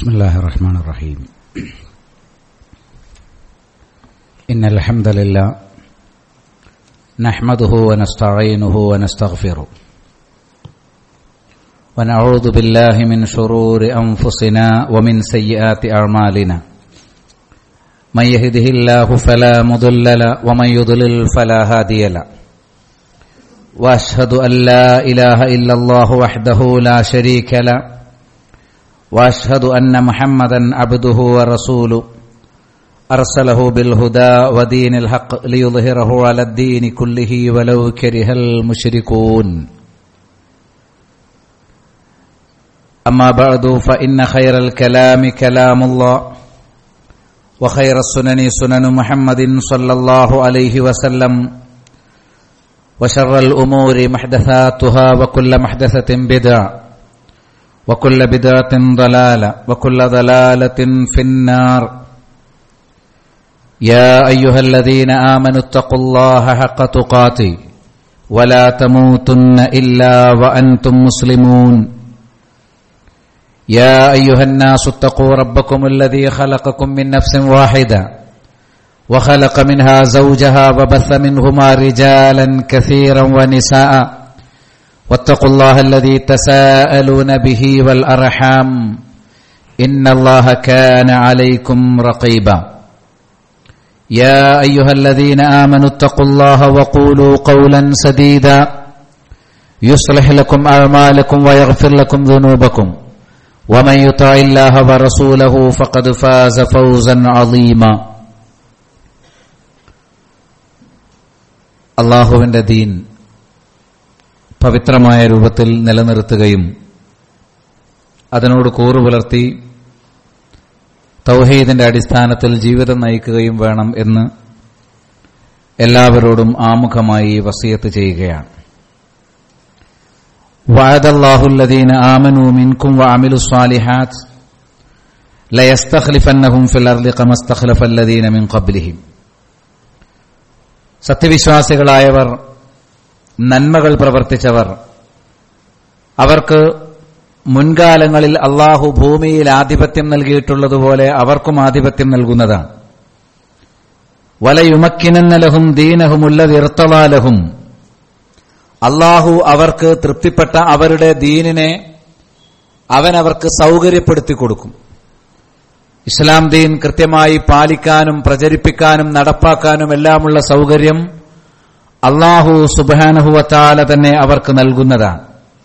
بسم الله الرحمن الرحيم إن الحمد لله نحمده ونستعينه ونستغفره ونعوذ بالله من شرور أنفسنا ومن سيئات أعمالنا من يهده الله فلا مضل له ومن يضلل فلا هادي له واشهد ان لا اله الا الله وحده لا شريك له واشهد ان محمدا عبده ورسوله ارسله بالهدى ودين الحق ليظهره على الدين كله ولو كره المشركون اما بعد فان خير الكلام كلام الله وخير السنن سنن محمد صلى الله عليه وسلم وشر الأمور محدثاتها وكل محدثة بدع وكل بدعة ضلالة وكل ضلالة في النار يا أيها الذين آمنوا اتقوا الله حق تقاته ولا تموتن إلا وأنتم مسلمون يا أيها الناس اتقوا ربكم الذي خلقكم من نفس واحدة وخلق منها زوجها وبث منهما رجالا كثيرا ونساء واتقوا الله الذي تساءلون به والأرحام إن الله كان عليكم رقيبا يا أيها الذين آمنوا اتقوا الله وقولوا قولا سديدا يصلح لكم أعمالكم ويغفر لكم ذنوبكم ومن يطع الله ورسوله فقد فاز فوزا عظيما അള്ളാഹുവിന്റെ ദീൻ പവിത്രമായ രൂപത്തിൽ നിലനിർത്തുകയും അതിനോട് കൂറുപുലർത്തി തൗഹീദിന്റെ അടിസ്ഥാനത്തിൽ ജീവിതം നയിക്കുകയും വേണം എന്ന് എല്ലാവരോടും ആമുഖമായി വസിയത്ത് ചെയ്യുകയാണ് വാദല്ലാഹുല്ലദീന ആമനു മിൻകും വഅമിലു സ്വാലിഹാത്ത് ലയസ്തഖ്ലിഫന്നഹും ഫിൽ അർളി കമസ്തഖ്ലഫല്ലദീന മിൻ ഖബ്ലിഹിം സത്യവിശ്വാസികളായവർ നന്മകൾ പ്രവർത്തിച്ചവർ അവർക്ക് മുൻകാലങ്ങളിൽ അള്ളാഹു ഭൂമിയിൽ ആധിപത്യം നൽകിയിട്ടുള്ളതുപോലെ അവർക്കും ആധിപത്യം നൽകുന്നതാണ് വലയുമക്കിനന്നലഹും ദീനഹുമുല്ലതിർത്തവാലഹും അള്ളാഹു അവർക്ക് തൃപ്തിപ്പെട്ട അവരുടെ ദീനിനെ അവൻ അവർക്ക് സൗകര്യപ്പെടുത്തി കൊടുക്കും ഇസ്ലാം ദീൻ കൃത്യമായി പാലിക്കാനും പ്രചരിപ്പിക്കാനും നടപ്പാക്കാനും എല്ലാമുള്ള സൗകര്യം അള്ളാഹു സുബാനഹുവത്താല തന്നെ അവർക്ക് നൽകുന്നതാണ്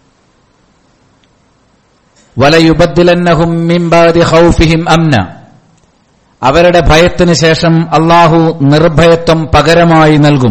വലയുബദ്ദിലന്നഹും മിംബാദി ഹൌഫിഹിം അംന അവരുടെ ഭയത്തിന് ശേഷം അള്ളാഹു നിർഭയത്വം പകരമായി നൽകും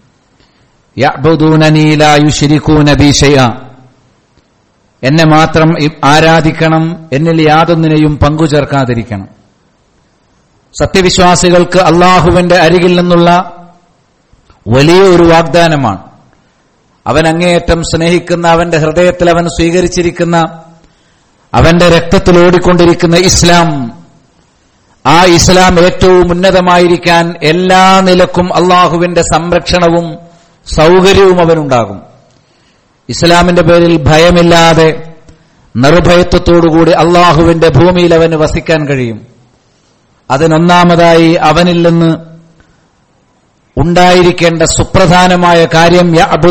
എന്നെ മാത്രം ആരാധിക്കണം എന്നിൽ യാതൊന്നിനെയും പങ്കുചേർക്കാതിരിക്കണം സത്യവിശ്വാസികൾക്ക് അള്ളാഹുവിന്റെ അരികിൽ നിന്നുള്ള വലിയ ഒരു വാഗ്ദാനമാണ് അവൻ അങ്ങേയറ്റം സ്നേഹിക്കുന്ന അവന്റെ ഹൃദയത്തിൽ അവൻ സ്വീകരിച്ചിരിക്കുന്ന അവന്റെ രക്തത്തിൽ ഓടിക്കൊണ്ടിരിക്കുന്ന ഇസ്ലാം ആ ഇസ്ലാം ഏറ്റവും ഉന്നതമായിരിക്കാൻ എല്ലാ നിലക്കും അള്ളാഹുവിന്റെ സംരക്ഷണവും സൗകര്യവും അവനുണ്ടാകും ഇസ്ലാമിന്റെ പേരിൽ ഭയമില്ലാതെ നിർഭയത്വത്തോടുകൂടി അള്ളാഹുവിന്റെ ഭൂമിയിൽ അവന് വസിക്കാൻ കഴിയും അതിനൊന്നാമതായി അവനിൽ നിന്ന് ഉണ്ടായിരിക്കേണ്ട സുപ്രധാനമായ കാര്യം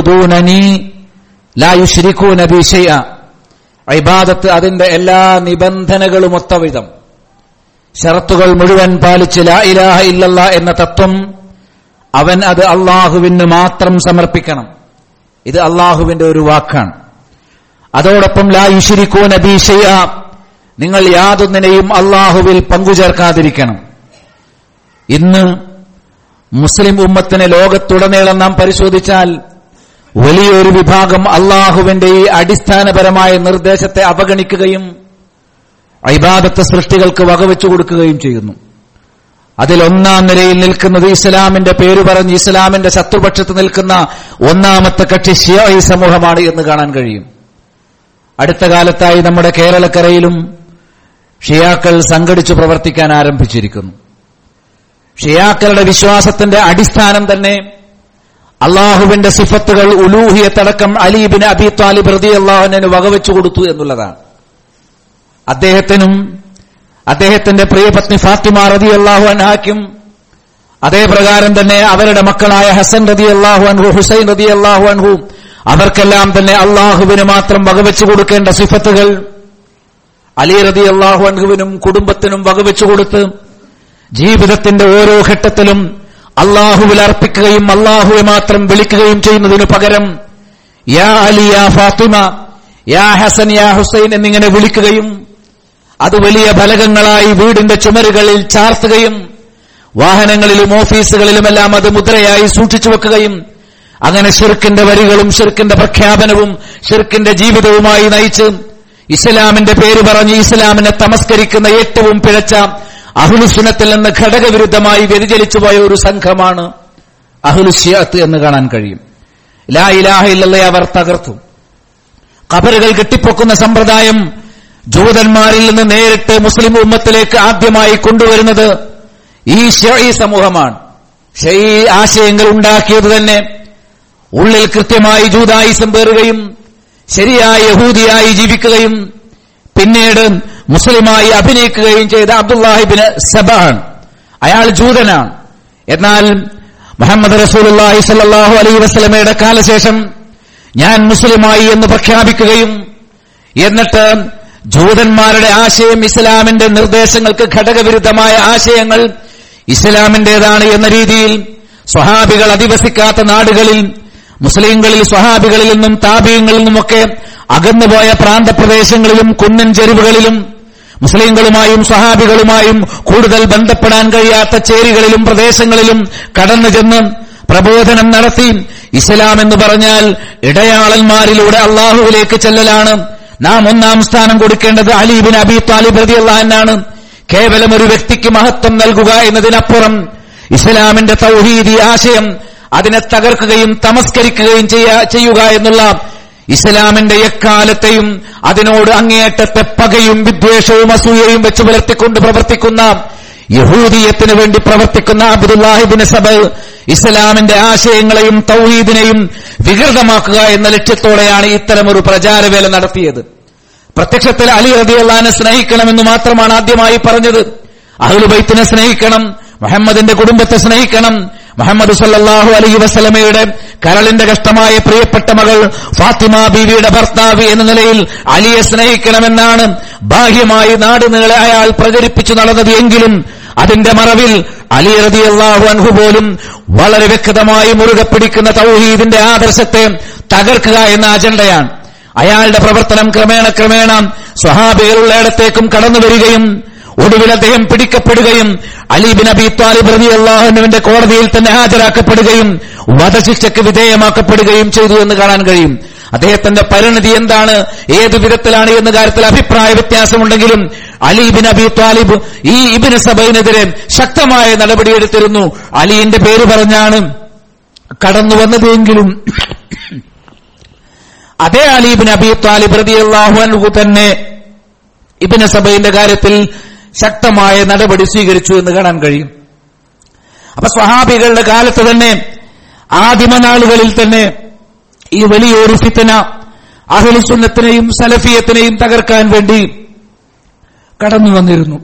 ഇബാദത്ത് അതിന്റെ എല്ലാ നിബന്ധനകളും ഒത്തവിധം ഷറത്തുകൾ മുഴുവൻ പാലിച്ച് ലാ ഇലാഹ ഇല്ലല്ല എന്ന തത്വം അവൻ അത് അള്ളാഹുവിന് മാത്രം സമർപ്പിക്കണം ഇത് അള്ളാഹുവിന്റെ ഒരു വാക്കാണ് അതോടൊപ്പം ലാ യുഷിരിക്കോ നബീഷയ നിങ്ങൾ യാതൊന്നിനെയും അള്ളാഹുവിൽ പങ്കുചേർക്കാതിരിക്കണം ഇന്ന് മുസ്ലിം ഉമ്മത്തിന് ലോകത്തുടനീളം നാം പരിശോധിച്ചാൽ വലിയൊരു വിഭാഗം അള്ളാഹുവിന്റെ ഈ അടിസ്ഥാനപരമായ നിർദ്ദേശത്തെ അവഗണിക്കുകയും ഇബാദത്ത് സൃഷ്ടികൾക്ക് വകവെച്ചു കൊടുക്കുകയും ചെയ്യുന്നു അതിൽ ഒന്നാം നിലയിൽ നിൽക്കുന്നത് ഇസ്ലാമിന്റെ പേര് പറഞ്ഞ് ഇസ്ലാമിന്റെ ശത്രുപക്ഷത്ത് നിൽക്കുന്ന ഒന്നാമത്തെ കക്ഷി ഷിയായി സമൂഹമാണ് എന്ന് കാണാൻ കഴിയും അടുത്ത കാലത്തായി നമ്മുടെ കേരളക്കരയിലും ഷിയാക്കൾ സംഘടിച്ചു പ്രവർത്തിക്കാൻ ആരംഭിച്ചിരിക്കുന്നു ഷിയാക്കളുടെ വിശ്വാസത്തിന്റെ അടിസ്ഥാനം തന്നെ അള്ളാഹുവിന്റെ സിഫത്തുകൾ ഉലൂഹിയത്തടക്കം അലീബിന് അബി താലിബ് റതി അള്ളാഹുവിന് വകവെച്ചു കൊടുത്തു എന്നുള്ളതാണ് അദ്ദേഹത്തിനും അദ്ദേഹത്തിന്റെ പ്രിയപത്നി ഫാത്തിമ റതി അള്ളാഹു അൻഹാക്കും അതേ പ്രകാരം തന്നെ അവരുടെ മക്കളായ ഹസൻ റതി അള്ളാഹു അൻഹു ഹുസൈൻ റതി അള്ളാഹു അൻഹു അവർക്കെല്ലാം തന്നെ അള്ളാഹുവിന് മാത്രം വകവെച്ചു കൊടുക്കേണ്ട സിഫത്തുകൾ അലി റതി അള്ളാഹു അൻഹുവിനും കുടുംബത്തിനും വകവെച്ചു കൊടുത്ത് ജീവിതത്തിന്റെ ഓരോ ഘട്ടത്തിലും അള്ളാഹുവിൽ അർപ്പിക്കുകയും അള്ളാഹുവെ മാത്രം വിളിക്കുകയും ചെയ്യുന്നതിനു പകരം യാ അലി യാ ഫാത്തിമ യാ ഹസൻ യാ ഹുസൈൻ എന്നിങ്ങനെ വിളിക്കുകയും അത് വലിയ ഫലകങ്ങളായി വീടിന്റെ ചുമരുകളിൽ ചാർത്തുകയും വാഹനങ്ങളിലും ഓഫീസുകളിലുമെല്ലാം അത് മുദ്രയായി സൂക്ഷിച്ചു വെക്കുകയും അങ്ങനെ ഷിർക്കിന്റെ വരികളും ഷിർക്കിന്റെ പ്രഖ്യാപനവും ഷിർക്കിന്റെ ജീവിതവുമായി നയിച്ച് ഇസ്ലാമിന്റെ പേര് പറഞ്ഞ് ഇസ്ലാമിനെ തമസ്കരിക്കുന്ന ഏറ്റവും പിഴച്ച അഹുലുസുനത്തിൽ നിന്ന് ഘടകവിരുദ്ധമായി വ്യതിചലിച്ചു പോയ ഒരു സംഘമാണ് അഹുലുഷ്യാത്ത് എന്ന് കാണാൻ കഴിയും ലാ ഇലാഹ ഇല്ലല്ലേ അവർ തകർത്തു ഖബറുകൾ കെട്ടിപ്പൊക്കുന്ന സമ്പ്രദായം ജൂതന്മാരിൽ നിന്ന് നേരിട്ട് മുസ്ലിം ഉമ്മത്തിലേക്ക് ആദ്യമായി കൊണ്ടുവരുന്നത് ഈ ഷെയ് സമൂഹമാണ് ഷെയ് ആശയങ്ങൾ ഉണ്ടാക്കിയത് തന്നെ ഉള്ളിൽ കൃത്യമായി ജൂതായിസം പേറുകയും ശരിയായ യഹൂദിയായി ജീവിക്കുകയും പിന്നീട് മുസ്ലിമായി അഭിനയിക്കുകയും ചെയ്ത അബ്ദുല്ലാഹിബിന് സബാൻ അയാൾ ജൂതനാണ് എന്നാൽ മുഹമ്മദ് റസൂലുള്ളാഹി സല്ലല്ലാഹു അലൈഹി വസല്ലമയുടെ കാലശേഷം ഞാൻ മുസ്ലിമായി എന്ന് പ്രഖ്യാപിക്കുകയും എന്നിട്ട് ജൂതന്മാരുടെ ആശയം ഇസ്ലാമിന്റെ നിർദ്ദേശങ്ങൾക്ക് ഘടകവിരുദ്ധമായ ആശയങ്ങൾ ഇസ്ലാമിന്റേതാണ് എന്ന രീതിയിൽ സ്വഹാബികൾ അധിവസിക്കാത്ത നാടുകളിൽ മുസ്ലിങ്ങളിൽ സ്വഹാബികളിൽ നിന്നും താപീയങ്ങളിൽ നിന്നുമൊക്കെ അകന്നുപോയ പ്രാന്തപ്രദേശങ്ങളിലും കുന്നൻ ചെരുവുകളിലും മുസ്ലിങ്ങളുമായും സ്വഹാബികളുമായും കൂടുതൽ ബന്ധപ്പെടാൻ കഴിയാത്ത ചേരികളിലും പ്രദേശങ്ങളിലും കടന്നു ചെന്ന് പ്രബോധനം നടത്തി ഇസ്ലാം എന്ന് പറഞ്ഞാൽ ഇടയാളന്മാരിലൂടെ അള്ളാഹുവിലേക്ക് ചെല്ലലാണ് നാം ഒന്നാം സ്ഥാനം കൊടുക്കേണ്ടത് അലീബിൻ അബി താലിബ് റതി അള്ളഹാനാണ് കേവലം ഒരു വ്യക്തിക്ക് മഹത്വം നൽകുക എന്നതിനപ്പുറം ഇസ്ലാമിന്റെ തൗഹീദി ആശയം അതിനെ തകർക്കുകയും തമസ്കരിക്കുകയും ചെയ്യുക എന്നുള്ള ഇസ്ലാമിന്റെ എക്കാലത്തെയും അതിനോട് അങ്ങേയറ്റത്തെ പകയും വിദ്വേഷവും അസൂയയും വെച്ച് പുലർത്തിക്കൊണ്ട് പ്രവർത്തിക്കുന്ന യഹൂദീയത്തിന് വേണ്ടി പ്രവർത്തിക്കുന്ന അബ്ദുല്ലാഹിബിന് സബ ഇസ്ലാമിന്റെ ആശയങ്ങളെയും തൗഹീദിനെയും വികൃതമാക്കുക എന്ന ലക്ഷ്യത്തോടെയാണ് ഇത്തരമൊരു പ്രചാരവേല നടത്തിയത് പ്രത്യക്ഷത്തിൽ അലി റബിയുള്ളഹാനെ സ്നേഹിക്കണമെന്ന് മാത്രമാണ് ആദ്യമായി പറഞ്ഞത് അഹ്ലുബൈത്തിനെ സ്നേഹിക്കണം മുഹമ്മദിന്റെ കുടുംബത്തെ സ്നേഹിക്കണം മുഹമ്മദ് സല്ലാഹു അലൈഹി വസ്ലമയുടെ കരളിന്റെ കഷ്ടമായ പ്രിയപ്പെട്ട മകൾ ഫാത്തിമ ബീവിയുടെ ഭർത്താവ് എന്ന നിലയിൽ അലിയെ സ്നേഹിക്കണമെന്നാണ് ബാഹ്യമായി നാടുനീളെ അയാൾ പ്രചരിപ്പിച്ചു നടന്നത് എങ്കിലും അതിന്റെ മറവിൽ അലി റതി അള്ളാഹു അൻഹു പോലും വളരെ വ്യക്തമായി മുറുകെ പിടിക്കുന്ന തൗഹീദിന്റെ ആദർശത്തെ തകർക്കുക എന്ന അജണ്ടയാണ് അയാളുടെ പ്രവർത്തനം ക്രമേണ ക്രമേണ സ്വഹാബികളുള്ളയിടത്തേക്കും കടന്നു വരികയും ഒടുവിൽ അദ്ദേഹം പിടിക്കപ്പെടുകയും അലീബിൻ അബി താലിബ് റബി അള്ളാഹുനുവിന്റെ കോടതിയിൽ തന്നെ ഹാജരാക്കപ്പെടുകയും വധശിക്ഷയ്ക്ക് വിധേയമാക്കപ്പെടുകയും ചെയ്തു എന്ന് കാണാൻ കഴിയും അദ്ദേഹത്തിന്റെ പരിണതി എന്താണ് ഏത് വിധത്തിലാണ് എന്ന കാര്യത്തിൽ അഭിപ്രായ വ്യത്യാസമുണ്ടെങ്കിലും അലീബിൻ അബി താലിബ് ഈ ഇബിന് സബൈനെതിരെ ശക്തമായ നടപടിയെടുത്തിരുന്നു അലിന്റെ പേര് പറഞ്ഞാണ് കടന്നു വന്നതെങ്കിലും അതേ അലീബിൻ അബി താലിബ് റതി അള്ളാഹു തന്നെ ഇബിന് സബൈന്റെ കാര്യത്തിൽ ശക്തമായ നടപടി സ്വീകരിച്ചു എന്ന് കാണാൻ കഴിയും അപ്പൊ സ്വഹാബികളുടെ കാലത്ത് തന്നെ ആദിമനാളുകളിൽ തന്നെ ഈ വലിയൊരു ഫിത്തന അഹലുസുന്നത്തിനെയും സലഫിയത്തിനെയും തകർക്കാൻ വേണ്ടി കടന്നു വന്നിരുന്നു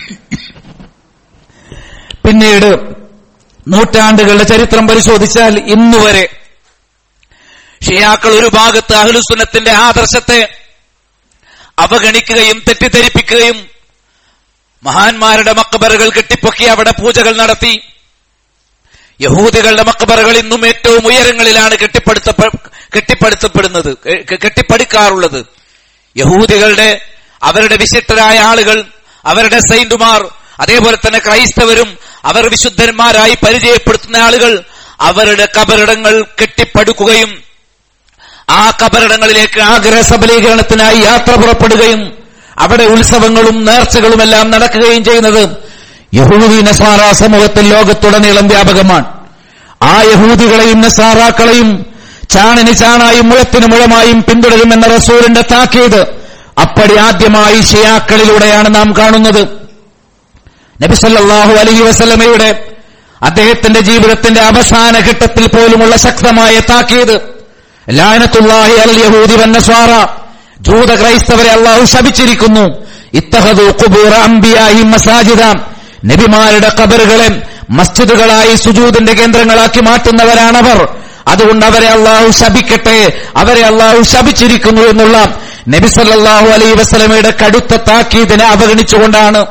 പിന്നീട് നൂറ്റാണ്ടുകളുടെ ചരിത്രം പരിശോധിച്ചാൽ ഇന്നുവരെ ഷിയാക്കൾ ഒരു ഭാഗത്ത് അഹ്ലുസുന്നത്തിന്റെ ആദർശത്തെ അവഗണിക്കുകയും തെറ്റിദ്ധരിപ്പിക്കുകയും മഹാന്മാരുടെ മക്കബറുകൾ കെട്ടിപ്പൊക്കി അവിടെ പൂജകൾ നടത്തി യഹൂദികളുടെ മക്കബറുകൾ ഇന്നും ഏറ്റവും ഉയരങ്ങളിലാണ് കെട്ടിപ്പടുത്ത കെട്ടിപ്പടുത്തപ്പെടുന്നത് കെട്ടിപ്പടുക്കാറുള്ളത് യഹൂദികളുടെ അവരുടെ വിശിഷ്ടരായ ആളുകൾ അവരുടെ സൈന്റുമാർ അതേപോലെ തന്നെ ക്രൈസ്തവരും അവർ വിശുദ്ധന്മാരായി പരിചയപ്പെടുത്തുന്ന ആളുകൾ അവരുടെ കബറിടങ്ങൾ കെട്ടിപ്പടുക്കുകയും ആ കബറിടങ്ങളിലേക്ക് ആഗ്രഹ സബലീകരണത്തിനായി യാത്ര പുറപ്പെടുകയും അവിടെ ഉത്സവങ്ങളും നേർച്ചകളുമെല്ലാം നടക്കുകയും ചെയ്യുന്നത് യഹൂദി നസാറ സമൂഹത്തിൽ ലോകത്തുടനീളം വ്യാപകമാണ് ആ യഹൂദികളെയും നസാറാക്കളെയും ചാണിന് ചാണായും മുഴത്തിന് മുഴമായും പിന്തുടരുമെന്ന റസൂലിന്റെ താക്കീത് അപ്പടി ആദ്യമായി ഷിയാക്കളിലൂടെയാണ് നാം കാണുന്നത് നബിസല്ലാഹു അലഹി വസല്ലമയുടെ അദ്ദേഹത്തിന്റെ ജീവിതത്തിന്റെ അവസാന ഘട്ടത്തിൽ പോലുമുള്ള ശക്തമായ താക്കീത് ലാനത്തുല്ലാഹി അൽ യഹൂദി വന്നസ്വാറ ജൂത ക്രൈസ്തവരെ അള്ളാഹു ശപിച്ചിരിക്കുന്നു ഇത്തഹദു ഖുബൂറ അംബിയായി മസാജിദ നബിമാരുടെ ഖബറുകളെ മസ്ജിദുകളായി സുജൂദിന്റെ കേന്ദ്രങ്ങളാക്കി മാറ്റുന്നവരാണവർ അതുകൊണ്ട് അവരെ അള്ളാഹു ശപിക്കട്ടെ അവരെ അള്ളാഹു ശപിച്ചിരിക്കുന്നു എന്നുള്ള നബി സല്ലല്ലാഹു അലൈഹി വസല്ലമയുടെ കടുത്ത താക്കീതിനെ അവഗണിച്ചുകൊണ്ടാണ്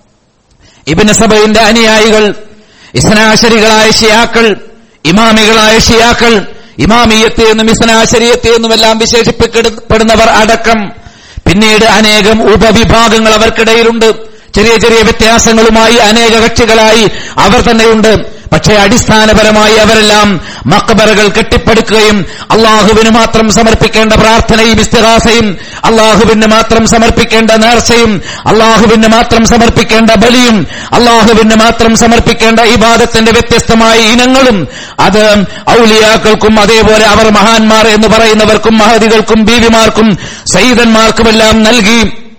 ഇബിന് സബൈന്റെ അനുയായികൾ ഇസ്നാശരികളായ ഷിയാക്കൾ ഇമാമികളായ ഷിയാക്കൾ ഇമാമിയത്തെ എന്നും ഇസ്നാശരിയത്തെ എന്നുമെല്ലാം വിശേഷിപ്പിക്കപ്പെടുന്നവർ അടക്കം പിന്നീട് അനേകം ഉപവിഭാഗങ്ങൾ അവർക്കിടയിലുണ്ട് ചെറിയ ചെറിയ വ്യത്യാസങ്ങളുമായി അനേക കക്ഷികളായി അവർ തന്നെയുണ്ട് പക്ഷേ അടിസ്ഥാനപരമായി അവരെല്ലാം മക്കബറകൾ കെട്ടിപ്പടുക്കുകയും അള്ളാഹുവിന് മാത്രം സമർപ്പിക്കേണ്ട പ്രാർത്ഥനയും ഇസ്തിഹാസയും അള്ളാഹുവിന് മാത്രം സമർപ്പിക്കേണ്ട നേർച്ചയും അള്ളാഹുവിന് മാത്രം സമർപ്പിക്കേണ്ട ബലിയും അള്ളാഹുവിന് മാത്രം സമർപ്പിക്കേണ്ട ഇബാദത്തിന്റെ വ്യത്യസ്തമായ ഇനങ്ങളും അത് ഔലിയാക്കൾക്കും അതേപോലെ അവർ മഹാന്മാർ എന്ന് പറയുന്നവർക്കും മഹതികൾക്കും ബീവിമാർക്കും സയ്യിദന്മാർക്കുമെല്ലാം നൽകി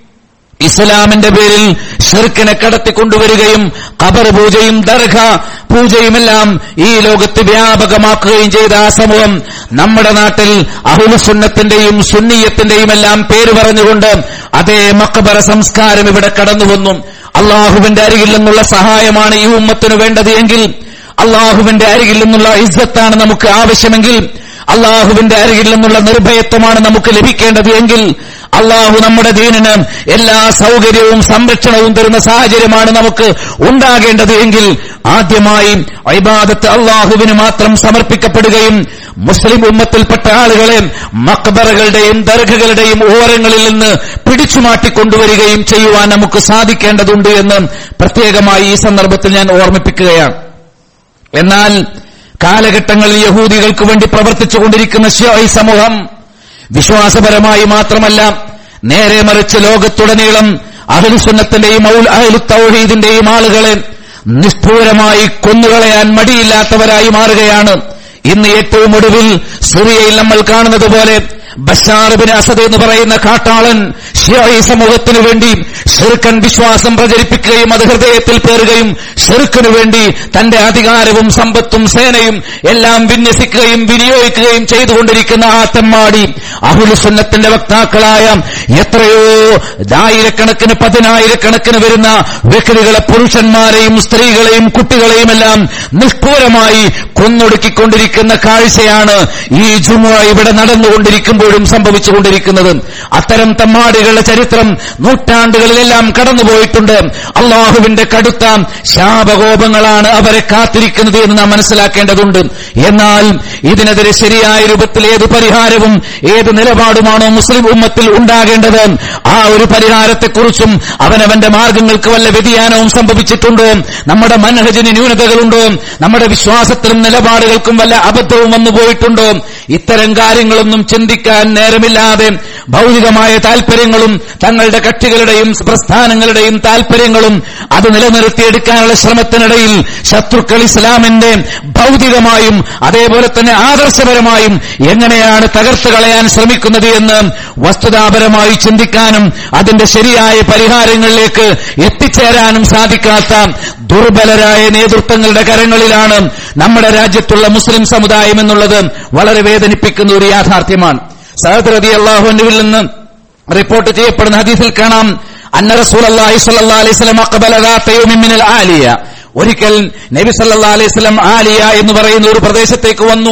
ഇസ്ലാമിന്റെ പേരിൽ ഷിർക്കിനെ കടത്തിക്കൊണ്ടുവരികയും ഖബർ പൂജയും ദർഗ പൂജയുമെല്ലാം ഈ ലോകത്ത് വ്യാപകമാക്കുകയും ചെയ്ത ആ സമൂഹം നമ്മുടെ നാട്ടിൽ അഹുലുസുന്നത്തിന്റെയും സുന്നീയത്തിന്റെയും എല്ലാം പേര് പറഞ്ഞുകൊണ്ട് അതേ മക്കബറ സംസ്കാരം ഇവിടെ കടന്നു വന്നു അള്ളാഹുവിന്റെ അരികിൽ നിന്നുള്ള സഹായമാണ് ഈ ഉമ്മത്തിന് വേണ്ടത് എങ്കിൽ അള്ളാഹുവിന്റെ അരികിൽ നിന്നുള്ള ഇസ്സത്താണ് നമുക്ക് ആവശ്യമെങ്കിൽ അള്ളാഹുവിന്റെ അരികിൽ നിന്നുള്ള നിർഭയത്വമാണ് നമുക്ക് ലഭിക്കേണ്ടത് എങ്കിൽ അള്ളാഹു നമ്മുടെ ദീനിന് എല്ലാ സൗകര്യവും സംരക്ഷണവും തരുന്ന സാഹചര്യമാണ് നമുക്ക് ഉണ്ടാകേണ്ടത് എങ്കിൽ ആദ്യമായി ഐബാദത്ത് അള്ളാഹുവിന് മാത്രം സമർപ്പിക്കപ്പെടുകയും മുസ്ലിം ഉമ്മത്തിൽപ്പെട്ട ആളുകളെ മക്ബറകളുടെയും ദർഗകളുടെയും ഓരങ്ങളിൽ നിന്ന് പിടിച്ചുമാട്ടിക്കൊണ്ടുവരികയും ചെയ്യുവാൻ നമുക്ക് സാധിക്കേണ്ടതുണ്ട് എന്ന് പ്രത്യേകമായി ഈ സന്ദർഭത്തിൽ ഞാൻ ഓർമ്മിപ്പിക്കുകയാണ് എന്നാൽ കാലഘട്ടങ്ങളിൽ യഹൂദികൾക്ക് വേണ്ടി പ്രവർത്തിച്ചുകൊണ്ടിരിക്കുന്ന ഷിയായി സമൂഹം വിശ്വാസപരമായി മാത്രമല്ല നേരെ മറിച്ച് ലോകത്തുടനീളം അഹലുസുന്നത്തിന്റെയും അഹലു തൗഹീദിന്റെയും ആളുകളെ നിഷ്ഠൂരമായി കൊന്നുകളയാൻ മടിയില്ലാത്തവരായി മാറുകയാണ് ഇന്ന് ഏറ്റവും ഒടുവിൽ സിറിയയിൽ നമ്മൾ കാണുന്നത് പോലെ ബഷാറുബിൻ അസദ് എന്ന് പറയുന്ന കാട്ടാളൻ ഷിയായി സമൂഹത്തിനു വേണ്ടി ഷിർക്കൻ വിശ്വാസം പ്രചരിപ്പിക്കുകയും അത് ഹൃദയത്തിൽ പേറുകയും ഷിർക്കിനു വേണ്ടി തന്റെ അധികാരവും സമ്പത്തും സേനയും എല്ലാം വിന്യസിക്കുകയും വിനിയോഗിക്കുകയും ചെയ്തുകൊണ്ടിരിക്കുന്ന ആ തെമ്മാടി അഹുലുസുന്നത്തിന്റെ വക്താക്കളായ എത്രയോ ആയിരക്കണക്കിന് പതിനായിരക്കണക്കിന് വരുന്ന വ്യക്തികളെ പുരുഷന്മാരെയും സ്ത്രീകളെയും കുട്ടികളെയും എല്ലാം നിഷ്ഠൂരമായി കൊന്നൊടുക്കിക്കൊണ്ടിരിക്കുന്ന കാഴ്ചയാണ് ഈ ജുമ ഇവിടെ നടന്നുകൊണ്ടിരിക്കുമ്പോഴും സംഭവിച്ചുകൊണ്ടിരിക്കുന്നത് അത്തരം തമ്മാടികളുടെ ചരിത്രം നൂറ്റാണ്ടുകളിലെല്ലാം കടന്നുപോയിട്ടുണ്ട് അള്ളാഹുവിന്റെ കടുത്ത ശാപകോപങ്ങളാണ് അവരെ കാത്തിരിക്കുന്നത് എന്ന് നാം മനസ്സിലാക്കേണ്ടതുണ്ട് എന്നാൽ ഇതിനെതിരെ ശരിയായ രൂപത്തിൽ ഏത് പരിഹാരവും ഏത് നിലപാടുമാണോ മുസ്ലിം ഉമ്മത്തിൽ ഉണ്ടാകേണ്ടത് ആ ഒരു പരിഹാരത്തെക്കുറിച്ചും അവനവന്റെ മാർഗങ്ങൾക്ക് വല്ല വ്യതിയാനവും സംഭവിച്ചിട്ടുണ്ടോ നമ്മുടെ മനഹജിന് ന്യൂനതകളുണ്ടോ നമ്മുടെ വിശ്വാസത്തിലും നിലപാടുകൾക്കും വല്ല അബദ്ധവും വന്നു പോയിട്ടുണ്ടോ ഇത്തരം കാര്യങ്ങളൊന്നും ചിന്തിക്കാൻ നേരമില്ലാതെ ഭൗതികമായ താൽപര്യങ്ങളും തങ്ങളുടെ കക്ഷികളുടെയും പ്രസ്ഥാനങ്ങളുടെയും താൽപര്യങ്ങളും അത് നിലനിർത്തിയെടുക്കാനുള്ള ശ്രമത്തിനിടയിൽ ശത്രുക്കൾ ഇസ്ലാമിന്റെ ഭൗതികമായും അതേപോലെ തന്നെ ആദർശപരമായും എങ്ങനെയാണ് തകർത്തു കളയാൻ ശ്രമിക്കുന്നത് എന്ന് വസ്തുതാപരമായി ചിന്തിക്കാനും അതിന്റെ ശരിയായ പരിഹാരങ്ങളിലേക്ക് എത്തിച്ചേരാനും സാധിക്കാത്ത ദുർബലരായ നേതൃത്വങ്ങളുടെ കരങ്ങളിലാണ് നമ്മുടെ രാജ്യത്തുള്ള മുസ്ലിം സമുദായം എന്നുള്ളത് വളരെ വേദനിപ്പിക്കുന്ന ഒരു യാഥാർത്ഥ്യമാണ് സഹദ്രതി അള്ളാഹുവിൽ നിന്ന് റിപ്പോർട്ട് ചെയ്യപ്പെടുന്ന ഹദീസിൽ കാണാം അന്ന റസൂൽ അള്ളാഹി സല്ലാ അലൈഹി സ്വലം അക്കബലമിന്നൽ ആലിയ ഒരിക്കൽ നബി സല്ലാ അലൈഹി സ്വലം ആലിയ എന്ന് പറയുന്ന ഒരു പ്രദേശത്തേക്ക് വന്നു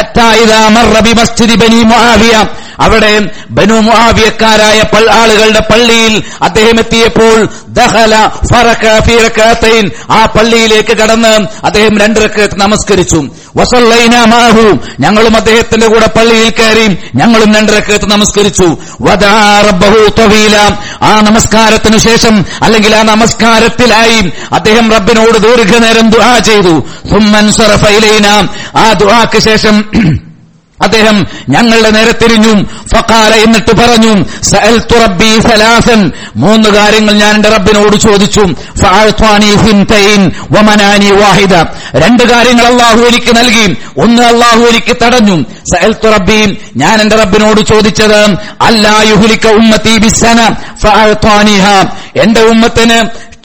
അവിടെ ബനു മുആവിയക്കാരായ ആളുകളുടെ പള്ളിയിൽ അദ്ദേഹം എത്തിയപ്പോൾ ദഹല ഫറക്കീറക്കത്തൈൻ ആ പള്ളിയിലേക്ക് കടന്ന് അദ്ദേഹം രണ്ടരക്ക് നമസ്കരിച്ചു വസല്ലൈനാമാഹു ഞങ്ങളും അദ്ദേഹത്തിന്റെ കൂടെ പള്ളിയിൽ കയറി ഞങ്ങളും രണ്ടരക്കത്ത് നമസ്കരിച്ചു വദാറബഹു തൊവീല ആ നമസ്കാരത്തിനു ശേഷം അല്ലെങ്കിൽ ആ നമസ്കാരത്തിലായി അദ്ദേഹം റബ്ബിനോട് ദീർഘനേരം ദുആ ചെയ്തു സുമ്മൻ സറഫൈലൈന ആ ദുആക്ക് ശേഷം അദ്ദേഹം ഞങ്ങളുടെ നേരെ തിരിഞ്ഞു ഫക്കാല എന്നിട്ട് പറഞ്ഞു സഅൽതു റബ്ബി സലാസൻ മൂന്ന് കാര്യങ്ങൾ ഞാൻ എന്റെ റബ്ബിനോട് ചോദിച്ചു ഫഅഅത്വാനി സിൻതൈൻ വമനാനി വാഹിദ രണ്ട് കാര്യങ്ങൾ അള്ളാഹു എനിക്ക് നൽകി ഒന്ന് അള്ളാഹു എനിക്ക് തടഞ്ഞു സഅൽതു റബ്ബി ഞാൻ എന്റെ റബ്ബിനോട് ചോദിച്ചത് അല്ലാ യുഹ്ലിക ഉമ്മത്തി ബിസന ഫഅഅത്വാനിഹ എന്റെ ഉമ്മത്തിന്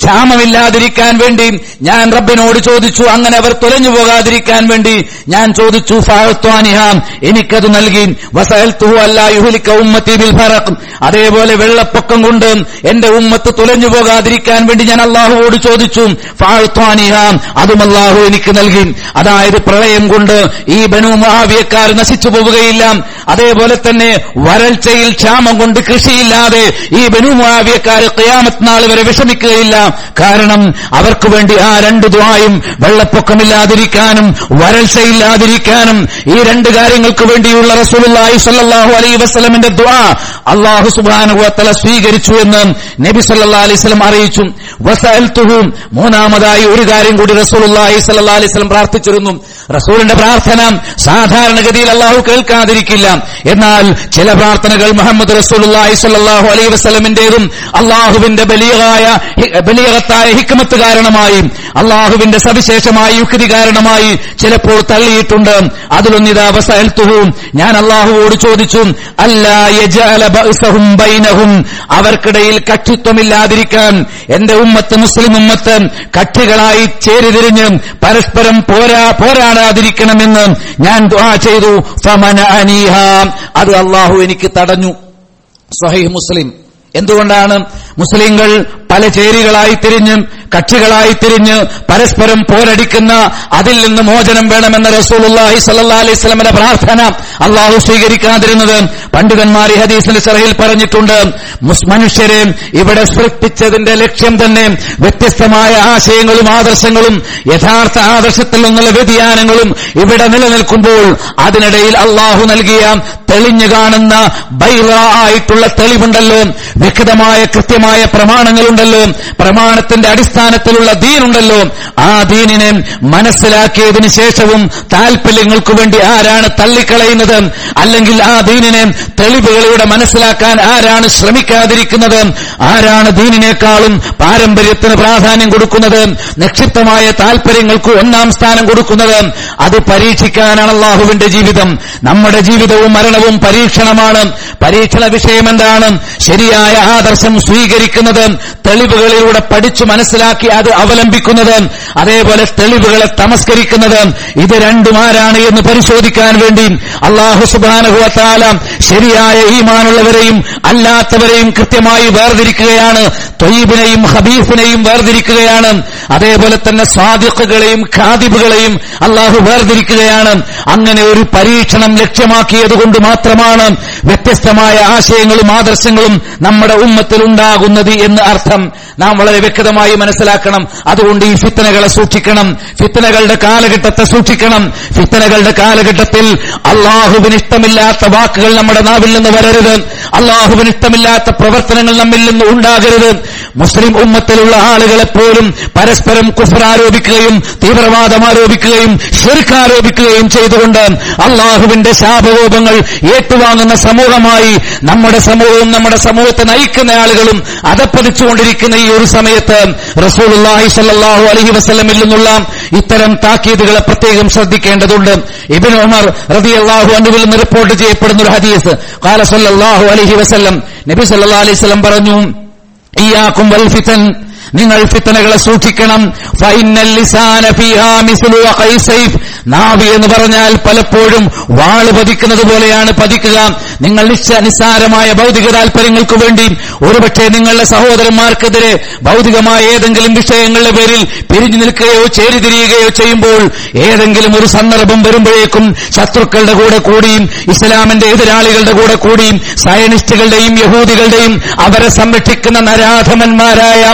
ക്ഷാമമില്ലാതിരിക്കാൻ വേണ്ടി ഞാൻ റബ്ബിനോട് ചോദിച്ചു അങ്ങനെ അവർ തുലഞ്ഞു പോകാതിരിക്കാൻ വേണ്ടി ഞാൻ ചോദിച്ചു ഫാഴ്ത്വാനിഹാം എനിക്കത് നൽകി വസൽത്തുഹു അല്ലാ യുഹലിക്ക ഉമ്മത്തി ബിൽ ഫറഖ് അതേപോലെ വെള്ളപ്പൊക്കം കൊണ്ട് എന്റെ ഉമ്മത്ത് തുലഞ്ഞു പോകാതിരിക്കാൻ വേണ്ടി ഞാൻ അള്ളാഹുവോട് ചോദിച്ചു ഫാഴ്ത്വാനിഹാം അതും അള്ളാഹു എനിക്ക് നൽകി അതായത് പ്രളയം കൊണ്ട് ഈ ബനു മഹാവിയക്കാർ നശിച്ചു പോവുകയില്ല അതേപോലെ തന്നെ വരൾച്ചയിൽ ക്ഷാമം കൊണ്ട് കൃഷിയില്ലാതെ ഈ ബനു മഹാവിയക്കാർ ഖിയാമത്ത് നാൾ വരെ വിഷമിക്കുകയില്ല കാരണം അവർക്ക് വേണ്ടി ആ രണ്ട് ദ്വായും വെള്ളപ്പൊക്കമില്ലാതിരിക്കാനും വരൾച്ചയില്ലാതിരിക്കാനും ഈ രണ്ട് കാര്യങ്ങൾക്ക് വേണ്ടിയുള്ള റസൂലുള്ളാഹി സ്വല്ലല്ലാഹു അലൈഹി വസല്ലമിന്റെ ദ്വാ അള്ളാഹു സുബ്ഹാനഹു വതആല സ്വീകരിച്ചു എന്ന് നബി സല്ലല്ലാഹു അലൈഹി വസല്ലം അറിയിച്ചു വസഅൽതുഹു മൂന്നാമതായി ഒരു കാര്യം കൂടി റസൂലുള്ളാഹി സ്വല്ലല്ലാഹു അലൈഹി വസല്ലം പ്രാർത്ഥിച്ചിരുന്നു റസൂലിന്റെ പ്രാർത്ഥന സാധാരണഗതിയിൽ അള്ളാഹു കേൾക്കാതിരിക്കില്ല എന്നാൽ ചില പ്രാർത്ഥനകൾ മുഹമ്മദ് റസൂലുള്ളാഹി സ്വല്ലല്ലാഹു അലൈഹി വസല്ലമിന്റേതും അള്ളാഹുവിന്റെ ബലീഗായ ബലീഗത്തായ ഹിക്മത്ത് കാരണമായി അള്ളാഹുവിന്റെ സവിശേഷമായ യുക്തി കാരണമായി ചിലപ്പോൾ തള്ളിയിട്ടുണ്ട് അതിലൊന്നിതാ വസഅൽതുഹു ഞാൻ അള്ളാഹുവോട് ചോദിച്ചു അല്ലാ യജഅല ബഅസഹും ബൈനഹും അവർക്കിടയിൽ കക്ഷിത്വമില്ലാതിരിക്കാൻ എന്റെ ഉമ്മത്ത് മുസ്ലിം ഉമ്മത്ത് കക്ഷികളായി ചേരിതിരിഞ്ഞ് പരസ്പരം പോരാ പോരാടാതിരിക്കണമെന്ന് ഞാൻ ദുആ ചെയ്തു ഫമന അനീഹ അത് അള്ളാഹു എനിക്ക് തടഞ്ഞു സ്വഹീഹ് മുസ്ലിം എന്തുകൊണ്ടാണ് മുസ്ലിങ്ങൾ പല ചേരികളായി തിരിഞ്ഞ് കക്ഷികളായി തിരിഞ്ഞ് പരസ്പരം പോരടിക്കുന്ന അതിൽ നിന്ന് മോചനം വേണമെന്ന റസൂലുള്ളാഹി സ്വല്ലല്ലാഹി അലൈഹി വസല്ലമയുടെ പ്രാർത്ഥന അള്ളാഹു സ്വീകരിക്കാതിരുന്നത് പണ്ഡിതന്മാർ ഈ ഹദീസിന്റെ ചെറയിൽ പറഞ്ഞിട്ടുണ്ട് മുസ് മനുഷ്യരെ ഇവിടെ സൃഷ്ടിച്ചതിന്റെ ലക്ഷ്യം തന്നെ വ്യത്യസ്തമായ ആശയങ്ങളും ആദർശങ്ങളും യഥാർത്ഥ ആദർശത്തിൽ നിന്നുള്ള വ്യതിയാനങ്ങളും ഇവിടെ നിലനിൽക്കുമ്പോൾ അതിനിടയിൽ അള്ളാഹു നൽകിയ തെളിഞ്ഞു കാണുന്ന ബൈറ ആയിട്ടുള്ള തെളിവുണ്ടല്ലോ വ്യക്തമായ കൃത്യമായ പ്രമാണങ്ങളുണ്ടല്ലോ പ്രമാണത്തിന്റെ അടിസ്ഥാനത്തിലുള്ള ദീനുണ്ടല്ലോ ആ ദീനിനെ മനസ്സിലാക്കിയതിനു ശേഷവും താൽപര്യങ്ങൾക്ക് വേണ്ടി ആരാണ് തള്ളിക്കളയുന്നത് അല്ലെങ്കിൽ ആ ദീനിനെ തെളിവുകളിലൂടെ മനസ്സിലാക്കാൻ ആരാണ് ശ്രമിക്കാതിരിക്കുന്നത് ആരാണ് ദീനിനേക്കാളും പാരമ്പര്യത്തിന് പ്രാധാന്യം കൊടുക്കുന്നത് നിക്ഷിപ്തമായ താൽപര്യങ്ങൾക്ക് ഒന്നാം സ്ഥാനം കൊടുക്കുന്നത് അത് പരീക്ഷിക്കാനാണ് അള്ളാഹുവിന്റെ ജീവിതം നമ്മുടെ ജീവിതവും മരണവും പരീക്ഷണമാണ് പരീക്ഷണ വിഷയം എന്താണ് ശരിയായ ആദർശം സ്വീകരിക്കുന്നത് തെളിവുകളിലൂടെ പഠിച്ചു മനസ്സിലാക്കി അത് അവലംബിക്കുന്നത് അതേപോലെ തെളിവുകളെ തമസ്കരിക്കുന്നത് ഇത് രണ്ടും ആരാണ് എന്ന് പരിശോധിക്കാൻ വേണ്ടി അള്ളാഹു സുബാനുഭവത്താല ശരിയായ ഈമാനുള്ളവരെയും അല്ലാത്തവരെയും കൃത്യമായി വേർതിരിക്കുകയാണ് തൊയ്യബിനെയും ഹബീഫിനെയും വേർതിരിക്കുകയാണ് അതേപോലെ തന്നെ സ്വാദിഖുകളെയും ഖാദിബുകളെയും അള്ളാഹു വേർതിരിക്കുകയാണ് അങ്ങനെ ഒരു പരീക്ഷണം ലക്ഷ്യമാക്കിയത് കൊണ്ട് മാത്രമാണ് വ്യത്യസ്തമായ ആശയങ്ങളും ആദർശങ്ങളും നമ്മുടെ ഉമ്മത്തിൽ ഉണ്ടാകുന്നത് എന്ന് അർത്ഥം നാം വളരെ വ്യക്തമായി മനസ്സിലാക്കണം അതുകൊണ്ട് ഈ ഫിത്തനകളെ സൂക്ഷിക്കണം ഫിത്തനകളുടെ കാലഘട്ടത്തെ സൂക്ഷിക്കണം ഫിത്തനകളുടെ കാലഘട്ടത്തിൽ അള്ളാഹുവിന് ഇഷ്ടമില്ലാത്ത വാക്കുകൾ നമ്മുടെ നാവിൽ നിന്ന് വരരുത് അള്ളാഹുവിന് ഇഷ്ടമില്ലാത്ത പ്രവർത്തനങ്ങൾ നമ്മിൽ നിന്ന് ഉണ്ടാകരുത് മുസ്ലിം ഉമ്മത്തിലുള്ള ആളുകളെ പോലും പരസ്പരം കുഫർ ആരോപിക്കുകയും തീവ്രവാദം ആരോപിക്കുകയും ഷിർക്ക് ആരോപിക്കുകയും ചെയ്തുകൊണ്ട് അള്ളാഹുവിന്റെ ശാപകോപങ്ങൾ ഏറ്റുവാങ്ങുന്ന സമൂഹമായി നമ്മുടെ സമൂഹവും നമ്മുടെ സമൂഹത്തെ നയിക്കുന്ന ആളുകളും അതപ്പതിച്ചുകൊണ്ടിരിക്കുന്ന ഈ ഒരു സമയത്ത് റസൂലുള്ളാഹി സ്വല്ലല്ലാഹു അലൈഹി വസല്ലമിൽ നിന്നുള്ള ഇത്തരം താക്കീതുകളെ പ്രത്യേകം ശ്രദ്ധിക്കേണ്ടതുണ്ട് ഇബ്നു ഉമർ റളിയല്ലാഹു അൻഹുവിൽ നിന്ന് റിപ്പോർട്ട് ചെയ്യപ്പെടുന്ന ഒരു ഹദീസ് ഖാല സ്വല്ലല്ലാഹു അലൈഹി വസല്ലം നബി സല്ലല്ലാഹു അലൈഹി വസല്ലം പറഞ്ഞു ഇയാക്കും വൽ ഫിതൻ നിങ്ങൾ ഫിത്തനകളെ സൂക്ഷിക്കണം ഫൈനൽ ലിസാന ഫീഹാ മിസ്ലു ഖൈസൈഫ് നാവി എന്ന് പറഞ്ഞാൽ പലപ്പോഴും വാള് പതിക്കുന്നത് പോലെയാണ് പതിക്കുക നിങ്ങൾ നിശ്ച നിസ്സാരമായ ഭൗതിക താല്പര്യങ്ങൾക്ക് വേണ്ടി ഒരുപക്ഷെ നിങ്ങളുടെ സഹോദരന്മാർക്കെതിരെ ഭൗതികമായ ഏതെങ്കിലും വിഷയങ്ങളുടെ പേരിൽ പിരിഞ്ഞു നിൽക്കുകയോ ചേരിതിരിയുകയോ ചെയ്യുമ്പോൾ ഏതെങ്കിലും ഒരു സന്ദർഭം വരുമ്പോഴേക്കും ശത്രുക്കളുടെ കൂടെ കൂടിയും ഇസ്ലാമിന്റെ എതിരാളികളുടെ കൂടെ കൂടിയും സയനിസ്റ്റുകളുടെയും യഹൂദികളുടെയും അവരെ സംരക്ഷിക്കുന്ന നരാധമന്മാരായ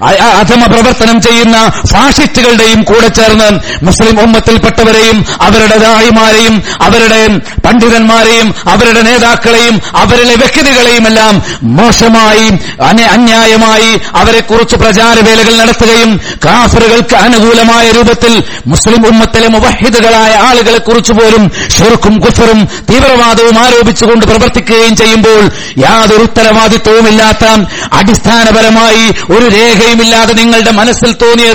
അധമ പ്രവർത്തനം ചെയ്യുന്ന ഫാഷിസ്റ്റുകളുടെയും കൂടെ ചേർന്ന് മുസ്ലിം ഉമ്മത്തിൽപ്പെട്ടവരെയും അവരുടെ ദായിമാരെയും അവരുടെ പണ്ഡിതന്മാരെയും അവരുടെ നേതാക്കളെയും അവരുടെ വ്യക്തികളെയും എല്ലാം മോശമായി അന- അന്യായമായി അവരെക്കുറിച്ച് പ്രചാരവേലകൾ നടത്തുകയും കാഫറുകൾക്ക് അനുകൂലമായ രൂപത്തിൽ മുസ്ലിം ഉമ്മത്തിലെ മുവഹിദുകളായ ആളുകളെ കുറിച്ച് പോലും ഷെറുക്കും കുഫറും തീവ്രവാദവും ആരോപിച്ചുകൊണ്ട് പ്രവർത്തിക്കുകയും ചെയ്യുമ്പോൾ യാതൊരു ഉത്തരവാദിത്വവുമില്ലാത്ത അടിസ്ഥാനപരമായി ഒരു രേഖയുമില്ലാതെ നിങ്ങളുടെ മനസ്സിൽ തോന്നിയത്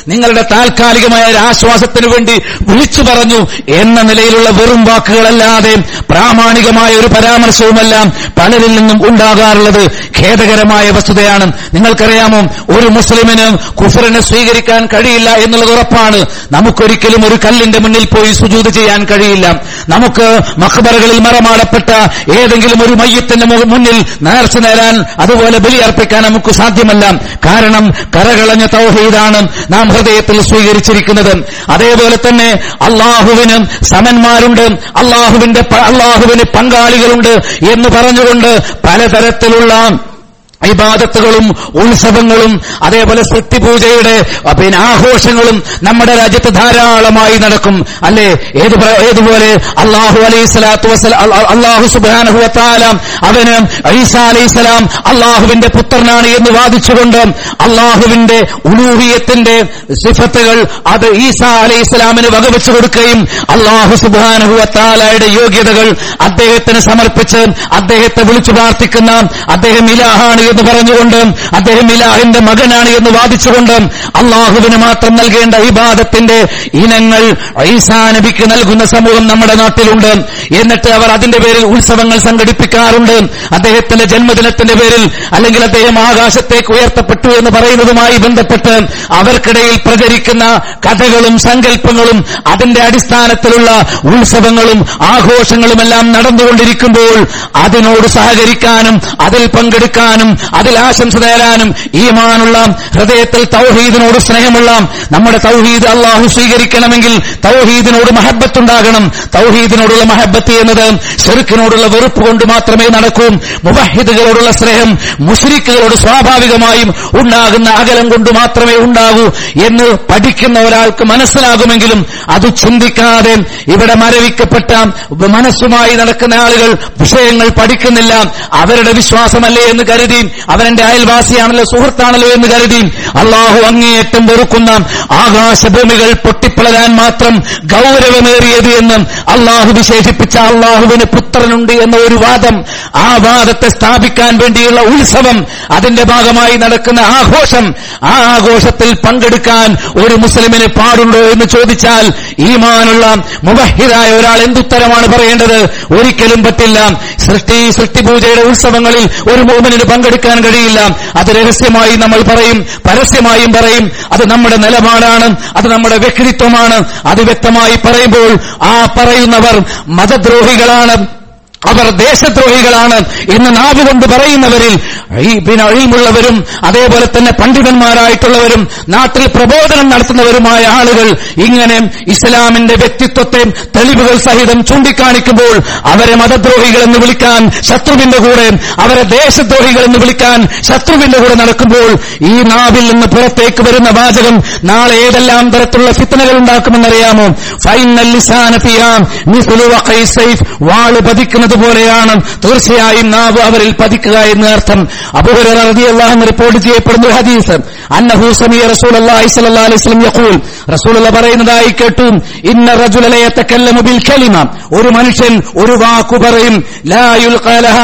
നിങ്ങളുടെ താൽക്കാലികമായ ഒരു ആശ്വാസത്തിന് വേണ്ടി വിളിച്ചു പറഞ്ഞു എന്ന നിലയിലുള്ള വെറും വാക്കുകളല്ലാതെ പ്രാമാണികമായ ഒരു പരാമർശവുമല്ല പലരിൽ നിന്നും ഉണ്ടാകാറുള്ളത് ഖേദകരമായ വസ്തുതയാണ് നിങ്ങൾക്കറിയാമോ ഒരു മുസ്ലിമിന് കുഫറിനെ സ്വീകരിക്കാൻ കഴിയില്ല എന്നുള്ളത് ഉറപ്പാണ് നമുക്കൊരിക്കലും ഒരു കല്ലിന്റെ മുന്നിൽ പോയി സുജൂത് ചെയ്യാൻ കഴിയില്ല നമുക്ക് മഖബറുകളിൽ മറമാടപ്പെട്ട ഏതെങ്കിലും ഒരു മയ്യത്തിന്റെ മു- മുന്നിൽ നേർച്ച നേരാൻ അതുപോലെ ബലിയർപ്പിക്കാൻ നമുക്ക് സാധ്യമല്ല കാരണം കരകളഞ്ഞ തൗഹീദാണ് നാം ഹൃദയത്തിൽ സ്വീകരിച്ചിരിക്കുന്നത് അതേപോലെ തന്നെ അള്ളാഹുവിന് സമന്മാരുണ്ട് അള്ളാഹുവിന്റെ പ- അള്ളാഹുവിന് പങ്കാളികളുണ്ട് എന്ന് പറഞ്ഞുകൊണ്ട് പലതരത്തിലുള്ള ഇബാദത്തുകളും ഉത്സവങ്ങളും അതേപോലെ സൃഷ്ടിപൂജയുടെ അഹ് പിന്നെ ആഘോഷങ്ങളും നമ്മുടെ രാജ്യത്ത് ധാരാളമായി നടക്കും അല്ലേ ഏത് പ്ര- ഏതുപോലെ അള്ളാഹു അലൈഹി സ്വലാത്തു വസ്സലാം അള്ളാഹു സുബാനഹുവത്താല അവന് ഐസ അലൈഹി സ്വലാം അള്ളാഹുവിന്റെ പുത്രനാണ് എന്ന് വാദിച്ചുകൊണ്ട് അള്ളാഹുവിന്റെ ഉലൂഹിയത്തിന്റെ സിഫത്തുകൾ അത് ഈസ അലൈഹി സ്വലാമിന് വകവെച്ചു കൊടുക്കുകയും അള്ളാഹു സുബാനഹുവത്താലയുടെ യോഗ്യതകൾ അദ്ദേഹത്തിന് സമർപ്പിച്ച് അദ്ദേഹത്തെ വിളിച്ചു പ്രാർത്ഥിക്കുന്ന അദ്ദേഹം ഇലാഹാണ് എന്ന് പറഞ്ഞുകൊണ്ട് അദ്ദേഹം ഇലാഹിന്റെ മകനാണ് എന്ന് വാദിച്ചുകൊണ്ട് അള്ളാഹുവിന് മാത്രം നൽകേണ്ട ഇബാദത്തിന്റെ ഇനങ്ങൾ ഈസാ നബിക്ക് നൽകുന്ന സമൂഹം നമ്മുടെ നാട്ടിലുണ്ട് എന്നിട്ട് അവർ അതിന്റെ പേരിൽ ഉത്സവങ്ങൾ സംഘടിപ്പിക്കാറുണ്ട് അദ്ദേഹത്തിന്റെ ജന്മദിനത്തിന്റെ പേരിൽ അല്ലെങ്കിൽ അദ്ദേഹം ആകാശത്തേക്ക് ഉയർത്തപ്പെട്ടു എന്ന് പറയുന്നതുമായി ബന്ധപ്പെട്ട് അവർക്കിടയിൽ പ്രചരിക്കുന്ന കഥകളും സങ്കല്പങ്ങളും അതിന്റെ അടിസ്ഥാനത്തിലുള്ള ഉത്സവങ്ങളും ആഘോഷങ്ങളുമെല്ലാം നടന്നുകൊണ്ടിരിക്കുമ്പോൾ അതിനോട് സഹകരിക്കാനും അതിൽ പങ്കെടുക്കാനും അതിൽ ആശംസ നേരാനും ഈമാനുള്ള ഹൃദയത്തിൽ തൗഹീദിനോട് സ്നേഹമുള്ള നമ്മുടെ തൗഹീദ് അള്ളാഹു സ്വീകരിക്കണമെങ്കിൽ തൗഹീദിനോട് മഹബത്തുണ്ടാകണം തൗഹീദിനോടുള്ള മഹബത്ത് എന്നത് ഷെറുക്കിനോടുള്ള വെറുപ്പ് കൊണ്ട് മാത്രമേ നടക്കൂ മുവഹിദുകളോടുള്ള സ്നേഹം മുസ്ലിക്കുകളോട് സ്വാഭാവികമായും ഉണ്ടാകുന്ന അകലം കൊണ്ട് മാത്രമേ ഉണ്ടാകൂ എന്ന് പഠിക്കുന്ന ഒരാൾക്ക് മനസ്സിലാകുമെങ്കിലും അത് ചിന്തിക്കാതെ ഇവിടെ മരവിക്കപ്പെട്ട മനസ്സുമായി നടക്കുന്ന ആളുകൾ വിഷയങ്ങൾ പഠിക്കുന്നില്ല അവരുടെ വിശ്വാസമല്ലേ എന്ന് കരുതി അവരെന്റെ അയൽവാസിയാണല്ലോ സുഹൃത്താണല്ലോ എന്ന് കരുതി അള്ളാഹു അങ്ങേയറ്റം വെറുക്കുന്ന ആകാശഭൂമികൾ പൊട്ടിപ്പിളരാൻ മാത്രം ഗൗരവമേറിയത് എന്ന് അള്ളാഹു വിശേഷിപ്പിച്ച അള്ളാഹുവിന് പുത്രനുണ്ട് എന്ന ഒരു വാദം ആ വാദത്തെ സ്ഥാപിക്കാൻ വേണ്ടിയുള്ള ഉത്സവം അതിന്റെ ഭാഗമായി നടക്കുന്ന ആഘോഷം ആ ആഘോഷത്തിൽ പങ്കെടുക്കാൻ ഒരു മുസ്ലിമിന് പാടുണ്ടോ എന്ന് ചോദിച്ചാൽ ഈമാനുള്ള മുബഹിദായ ഒരാൾ എന്തുത്തരമാണ് പറയേണ്ടത് ഒരിക്കലും പറ്റില്ല സൃഷ്ടി സൃഷ്ടിപൂജയുടെ ഉത്സവങ്ങളിൽ ഒരു മോമനിന് പങ്കെടുക്കാൻ കഴിയില്ല അത് രഹസ്യമായി നമ്മൾ പറയും പരസ്യമായും പറയും അത് നമ്മുടെ നിലപാടാണ് അത് നമ്മുടെ വ്യക്തിത്വമാണ് അത് വ്യക്തമായി പറയുമ്പോൾ ആ പറയുന്നവർ മതദ്രോഹികളാണ് അവർ ദേശദ്രോഹികളാണ് എന്ന് നാവ് കൊണ്ട് പറയുന്നവരിൽ ഈ പിന്നെ അഴിമുള്ളവരും അതേപോലെ തന്നെ പണ്ഡിതന്മാരായിട്ടുള്ളവരും നാട്ടിൽ പ്രബോധനം നടത്തുന്നവരുമായ ആളുകൾ ഇങ്ങനെ ഇസ്ലാമിന്റെ വ്യക്തിത്വത്തെ തെളിവുകൾ സഹിതം ചൂണ്ടിക്കാണിക്കുമ്പോൾ അവരെ മതദ്രോഹികൾ എന്ന് വിളിക്കാൻ ശത്രുവിന്റെ കൂടെ അവരെ ദേശദ്രോഹികൾ എന്ന് വിളിക്കാൻ ശത്രുവിന്റെ കൂടെ നടക്കുമ്പോൾ ഈ നാവിൽ നിന്ന് പുറത്തേക്ക് വരുന്ന വാചകം നാളെ ഏതെല്ലാം തരത്തിലുള്ള ഫിത്തനകൾ ഉണ്ടാക്കുമെന്നറിയാമോ ഫൈനൽ ലിസാനഫിയാം മിസ്ലു വഖൈ സൈഫ് വാള് പതിക്കുന്നത് പോലെയാണ് തീർച്ചയായും നാവ് അവരിൽ പതിക്കുക എന്ന് അർത്ഥം അബൂഹുറൈറ റളിയല്ലാഹു അൻഹു റിപ്പോർട്ട് ചെയ്യപ്പെടുന്ന ഒരു ഹദീസ് അന്നഹു സമീയ റസൂലുള്ളാഹി സ്വല്ലല്ലാഹു അലൈഹി വസല്ലം യഖൂൽ റസൂലുള്ള പറയുന്നതായി കേട്ടു ഇന്ന റജുല ലയതകല്ലമു ബിൽ കലിമ ഒരു മനുഷ്യൻ ഒരു വാക്കു പറയും ലാ യുൽഖലഹ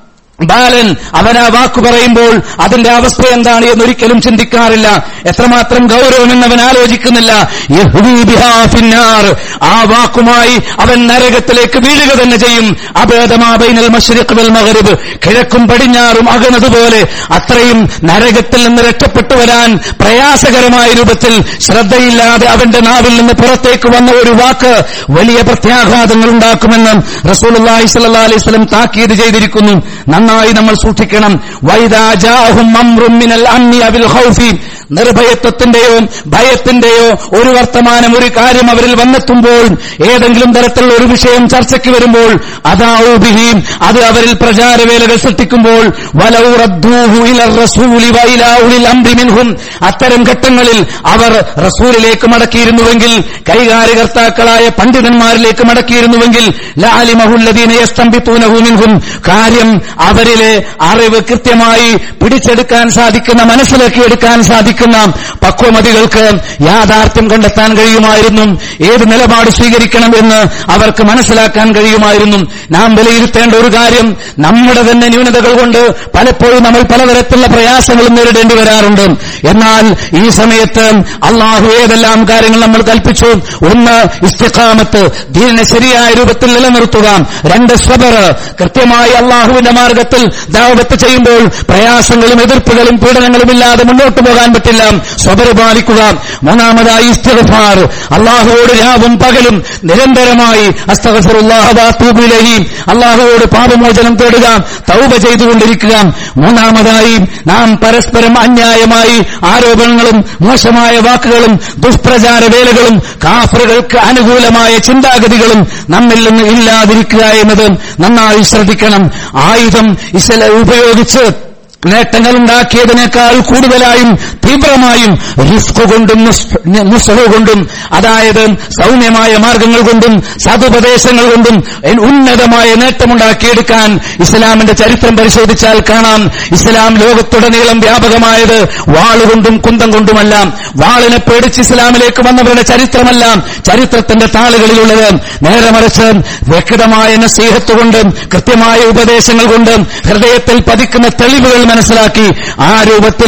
ബാലൻ അവൻ ആ വാക്കു പറയുമ്പോൾ അതിന്റെ അവസ്ഥ എന്താണ് എന്നൊരിക്കലും ചിന്തിക്കാറില്ല എത്രമാത്രം ഗൗരവമെന്ന് അവൻ ആലോചിക്കുന്നില്ല യഹ്ദീ ബിഹാ ഫിന്നാർ. ആ വാക്കുമായി അവൻ നരകത്തിലേക്ക് വീഴുക തന്നെ ചെയ്യും അബേദമാബൈനൽ മഷ്രിഖ് വൽ മഗ്രിബ് കിഴക്കും പടിഞ്ഞാറും അകന്നതുപോലെ അത്രയും നരകത്തിൽ നിന്ന് രക്ഷപ്പെട്ടു വരാൻ പ്രയാസകരമായ രൂപത്തിൽ ശ്രദ്ധയില്ലാതെ അവന്റെ നാവിൽ നിന്ന് പുറത്തേക്ക് വന്ന ഒരു വാക്ക് വലിയ പ്രത്യാഘാതങ്ങൾ ഉണ്ടാക്കുമെന്ന് റസൂലുള്ളാഹി സ്വല്ലല്ലാഹു അലൈഹി വസല്ലം താക്കീത് ചെയ്തിരിക്കുന്നു നന്നായി നമ്മൾ സൂക്ഷിക്കണം വൈദാ ജാഅഹും അംറും മിനൽ അംനി അബിൽ ഖൗഫി നിർഭയത്വത്തിന്റെയോ ഭയത്തിന്റെയോ ഒരു വർത്തമാനം ഒരു കാര്യം അവരിൽ വന്നെത്തുമ്പോൾ ഏതെങ്കിലും തരത്തിലുള്ള ഒരു വിഷയം ചർച്ചയ്ക്ക് വരുമ്പോൾ അതാഊബിഹിം അത് അവരിൽ പ്രചാരവേലകൾ സൃഷ്ടിക്കുമ്പോൾ വലൗ റദ്ദൂഹു ഇലർ റസൂലി വഇലാ ഉലിൽ അംരി മിൻഹും അത്തരം ഘട്ടങ്ങളിൽ അവർ റസൂലിലേക്ക് മടക്കിയിരുന്നുവെങ്കിൽ കൈകാര്യകർത്താക്കളായ പണ്ഡിതന്മാരിലേക്ക് മടക്കിയിരുന്നുവെങ്കിൽ ലാലിമഹുല്ലദീന യസ്തംബിത്തൂനഹു മിൻഹും കാര്യം അവരിലെ അറിവ് കൃത്യമായി പിടിച്ചെടുക്കാൻ സാധിക്കുന്ന മനസ്സിലാക്കി എടുക്കാൻ സാധിക്കുന്ന ചിന്തിക്കുന്ന പക്വമതികൾക്ക് യാഥാർത്ഥ്യം കണ്ടെത്താൻ കഴിയുമായിരുന്നു ഏത് നിലപാട് സ്വീകരിക്കണം എന്ന് അവർക്ക് മനസ്സിലാക്കാൻ കഴിയുമായിരുന്നു നാം വിലയിരുത്തേണ്ട ഒരു കാര്യം നമ്മുടെ തന്നെ ന്യൂനതകൾ കൊണ്ട് പലപ്പോഴും നമ്മൾ പലതരത്തിലുള്ള പ്രയാസങ്ങളും നേരിടേണ്ടി വരാറുണ്ട് എന്നാൽ ഈ സമയത്ത് അള്ളാഹു ഏതെല്ലാം കാര്യങ്ങൾ നമ്മൾ കൽപ്പിച്ചു ഒന്ന് ഇസ്തിഖാമത്ത് ദീനിനെ ശരിയായ രൂപത്തിൽ നിലനിർത്തുക രണ്ട് സ്വബർ കൃത്യമായി അള്ളാഹുവിന്റെ മാർഗത്തിൽ ദാവത്ത് ചെയ്യുമ്പോൾ പ്രയാസങ്ങളും എതിർപ്പുകളും പീഡനങ്ങളും ഇല്ലാതെ മുന്നോട്ട് പോകാൻ പറ്റില്ല സ്വബർ പാലിക്കുക മൂന്നാമതായി ഇസ്തിഗ്ഫാർ അള്ളാഹുവോട് രാവും പകലും നിരന്തരമായി അസ്തഗഫിറുല്ലാഹി അള്ളാഹുവോട് പാപമോചനം തേടുക തൗബ ചെയ്തുകൊണ്ടിരിക്കുക മൂന്നാമതായി നാം പരസ്പരം അന്യായമായി ആരോപണങ്ങളും മോശമായ വാക്കുകളും ദുഷ്പ്രചാര വേലകളും കാഫറുകൾക്ക് അനുകൂലമായ ചിന്താഗതികളും നമ്മിൽ നിന്ന് ഇല്ലാതിരിക്കുക എന്നത് നന്നായി ശ്രദ്ധിക്കണം ആയുധം ഇസ്ല ഉപയോഗിച്ച് നേട്ടങ്ങൾ ഉണ്ടാക്കിയതിനേക്കാൾ കൂടുതലായും തീവ്രമായും റിസ്ക് കൊണ്ടും മുസ്ഹു കൊണ്ടും അതായത് സൗമ്യമായ മാർഗങ്ങൾ കൊണ്ടും സതുപദേശങ്ങൾ കൊണ്ടും ഉന്നതമായ നേട്ടമുണ്ടാക്കിയെടുക്കാൻ ഇസ്ലാമിന്റെ ചരിത്രം പരിശോധിച്ചാൽ കാണാം ഇസ്ലാം ലോകത്തുടനീളം വ്യാപകമായത് വാളുകൊണ്ടും കുന്തം കൊണ്ടുമല്ല വാളിനെ പേടിച്ച് ഇസ്ലാമിലേക്ക് വന്നവരുടെ ചരിത്രമല്ല ചരിത്രത്തിന്റെ താളുകളിലുള്ളത് നേരെ മറിച്ച് വ്യക്തമായ നസീഹത്ത് കൊണ്ടും കൃത്യമായ ഉപദേശങ്ങൾ കൊണ്ടും ഹൃദയത്തിൽ പതിക്കുന്ന തെളിവുകൾ മനസ്സിലാക്കി ആ രൂപത്തിൽ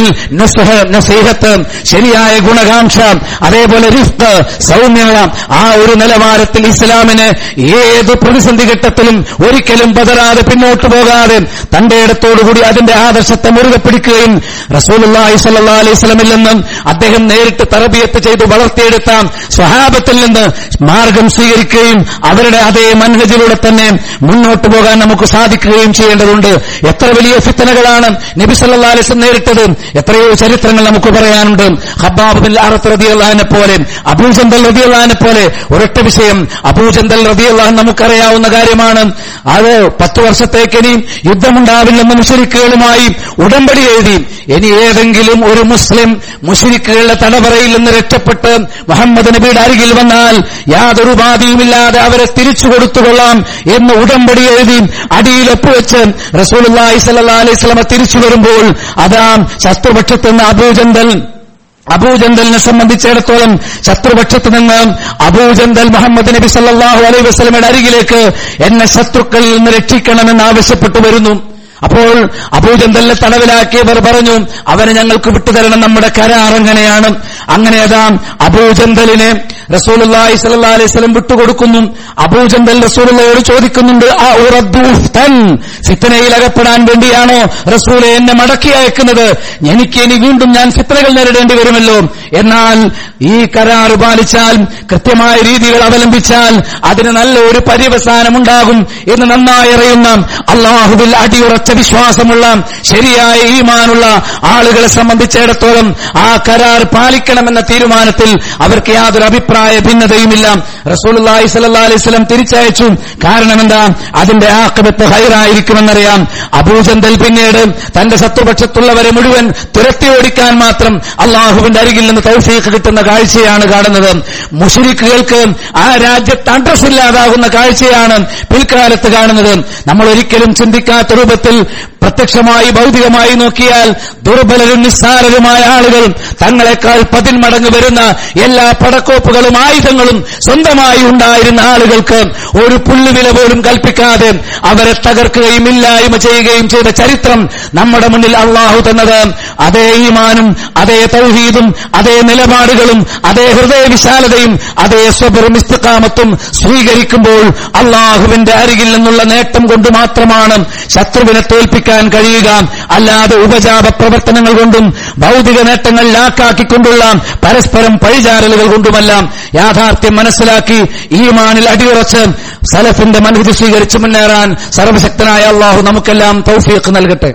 നസീഹത്ത് ശരിയായ ഗുണകാംക്ഷ അതേപോലെ റിഫ്ത് സൗമ്യത ആ ഒരു നിലവാരത്തിൽ ഇസ്ലാമിന് ഏത് പ്രതിസന്ധി ഘട്ടത്തിലും ഒരിക്കലും പതരാതെ പിന്നോട്ട് പോകാതെ തന്റെ ഇടത്തോടുകൂടി അതിന്റെ ആദർശത്തെ മുറുകെ പിടിക്കുകയും റസൂലുള്ളാഹി സ്വല്ലല്ലാഹി അലൈഹി വസല്ലമിൽ നിന്നും അദ്ദേഹം നേരിട്ട് തറബിയത്ത് ചെയ്ത് വളർത്തിയെടുത്ത സ്വഹാബത്തിൽ നിന്ന് മാർഗം സ്വീകരിക്കുകയും അവരുടെ അതേ മൻഹജിലൂടെ തന്നെ മുന്നോട്ട് പോകാൻ നമുക്ക് സാധിക്കുകയും ചെയ്യേണ്ടതുണ്ട് എത്ര വലിയ ഫിത്തനകളാണ് നബി സല്ലല്ലാഹു അലൈഹി വസല്ലം നേരിട്ടത് എത്രയോ ചരിത്രങ്ങൾ നമുക്ക് പറയാനുണ്ട് ഹബ്ബാബ് ബിൻ അറത്ത് റളിയല്ലാഹുവിനെ പോലെ അബൂജന്തൽ റളിയല്ലാഹുവിനെ പോലെ ഒരൊറ്റ വിഷയം അബൂജന്തൽ റളിയല്ലാഹു നമുക്കറിയാവുന്ന കാര്യമാണ് അത് പത്ത് വർഷത്തേക്ക് ഇനി യുദ്ധമുണ്ടാവില്ലെന്ന് മുഷരിക്കുകളുമായി ഉടമ്പടി എഴുതി ഇനി ഏതെങ്കിലും ഒരു മുസ്ലിം മുഷരിക്കുകളുടെ തടവറയിൽ നിന്ന് രക്ഷപ്പെട്ട് മുഹമ്മദ് നബിയുടെ അരികിൽ വന്നാൽ യാതൊരു ഉപാധിയുമില്ലാതെ അവരെ തിരിച്ചു കൊടുത്തുകൊള്ളാം എന്ന് ഉടമ്പടി എഴുതി അടിയിൽ ഒപ്പുവെച്ച് റസൂലുള്ളാഹി സ്വല്ലല്ലാഹി അലൈഹി വസല്ലമ തിരിച്ചു വരുമ്പോൾ അതാ ശത്രുപക്ഷത്ത് നിന്ന് അബൂജന്തൽ അബൂജന്തലിനെ സംബന്ധിച്ചിടത്തോളം ശത്രുപക്ഷത്ത് നിന്ന് അബൂജന്തൽ മുഹമ്മദ് നബി സല്ലല്ലാഹു അലൈഹി വസല്ലമയുടെ അരികിലേക്ക് എന്നെ ശത്രുക്കളിൽ നിന്ന് രക്ഷിക്കണമെന്ന് ആവശ്യപ്പെട്ടു വരുന്നു അപ്പോൾ അബൂജന്തലിനെ തടവിലാക്കിയവർ പറഞ്ഞു അവനെ ഞങ്ങൾക്ക് വിട്ടുതരണം നമ്മുടെ കരാർ അങ്ങനെയാണ് അങ്ങനെ അതാ അബൂജന്തലിനെ റസൂലുള്ളാഹി സ്വല്ലല്ലാഹി അലൈഹി വസല്ലം വിട്ടുകൊടുക്കുന്നു അബൂജന്തൽ റസൂലുള്ളയോട് ചോദിക്കുന്നുണ്ട് ആ ഉറദ്ദൂഫ്തൻ ഫിത്തനയിൽ അകപ്പെടാൻ വേണ്ടിയാണോ റസൂലെ എന്നെ മടക്കി അയക്കുന്നത് എനിക്ക് ഇനി വീണ്ടും ഞാൻ ഫിത്തനകൾ നേരിടേണ്ടി വരുമല്ലോ എന്നാൽ ഈ കരാർ പാലിച്ചാൽ കൃത്യമായ രീതികൾ അവലംബിച്ചാൽ അതിന് നല്ല ഒരു പര്യവസാനമുണ്ടാകും എന്ന് നന്നായി അറിയുന്ന അള്ളാഹുവിൽ അടിയുറച്ച വിശ്വാസമുള്ള ശരിയായ ഈമാനുള്ള ആളുകളെ സംബന്ധിച്ചിടത്തോളം ആ കരാർ പാലിക്കണമെന്ന തീരുമാനത്തിൽ അവർക്ക് യാതൊരു അഭിപ്രായ ഭിന്നതയുമില്ല റസൂലുള്ളാഹി സ്വല്ലല്ലാഹി അലൈഹി വസല്ലം തിരിച്ചയച്ചു കാരണം എന്താ അതിന്റെ ആക്കബത്ത് ഹൈറായിരിക്കുമെന്നറിയാം അബൂജന്തൽ പിന്നീട് തന്റെ ശത്രുപക്ഷത്തുള്ളവരെ മുഴുവൻ തുരത്തി ഓടിക്കാൻ മാത്രം അള്ളാഹുവിന്റെ അരികിൽ നിന്ന് തൗഫീഖ് കിട്ടുന്ന കാഴ്ചയാണ് കാണുന്നത് മുഷരിക്കുകൾക്ക് ആ രാജ്യത്ത് അഡ്രസ് ഇല്ലാതാകുന്ന കാഴ്ചയാണ് പിൽക്കാലത്ത് കാണുന്നത് നമ്മൾ ഒരിക്കലും ചിന്തിക്കാത്ത രൂപത്തിൽ പ്രത്യക്ഷമായി ഭൗതികമായി നോക്കിയാൽ ദുർബലരും നിസ്സാരരുമായ ആളുകൾ തങ്ങളെക്കാൾ പതിന്മടങ്ങ് വരുന്ന എല്ലാ പടക്കോപ്പുകളും ആയുധങ്ങളും സ്വന്തമായി ഉണ്ടായിരുന്ന ആളുകൾക്ക് ഒരു പുല്ലുവില പോലും കൽപ്പിക്കാതെ അവരെ തകർക്കുകയും ഇല്ലായ്മ ചെയ്യുകയും ചെയ്ത ചരിത്രം നമ്മുടെ മുന്നിൽ അള്ളാഹു തന്നത് അതേ ഈമാനും അതേ തൗഹീദും അതേ നിലപാടുകളും അതേ ഹൃദയവിശാലതയും അതേ സ്വബറും ഇസ്തിക്കാമത്തും സ്വീകരിക്കുമ്പോൾ അള്ളാഹുവിന്റെ അരികിൽ നിന്നുള്ള നേട്ടം കൊണ്ട് മാത്രമാണ് ശത്രുവിനെ തോൽപ്പിക്കാൻ കഴിയുക അല്ലാതെ ഉപജാപ പ്രവർത്തനങ്ങൾ കൊണ്ടും ഭൗതിക നേട്ടങ്ങൾ ലാക്കാക്കിക്കൊണ്ടുള്ള പരസ്പരം പഴിചാരലുകൾ കൊണ്ടുമല്ല യാഥാർത്ഥ്യം മനസ്സിലാക്കി ഈമാനിൽ അടിയുറച്ച് സലഫിന്റെ മനവിധി സ്വീകരിച്ച് മുന്നേറാൻ സർവശക്തനായ അള്ളാഹു നമുക്കെല്ലാം തൗഫീഖ് നൽകട്ടെ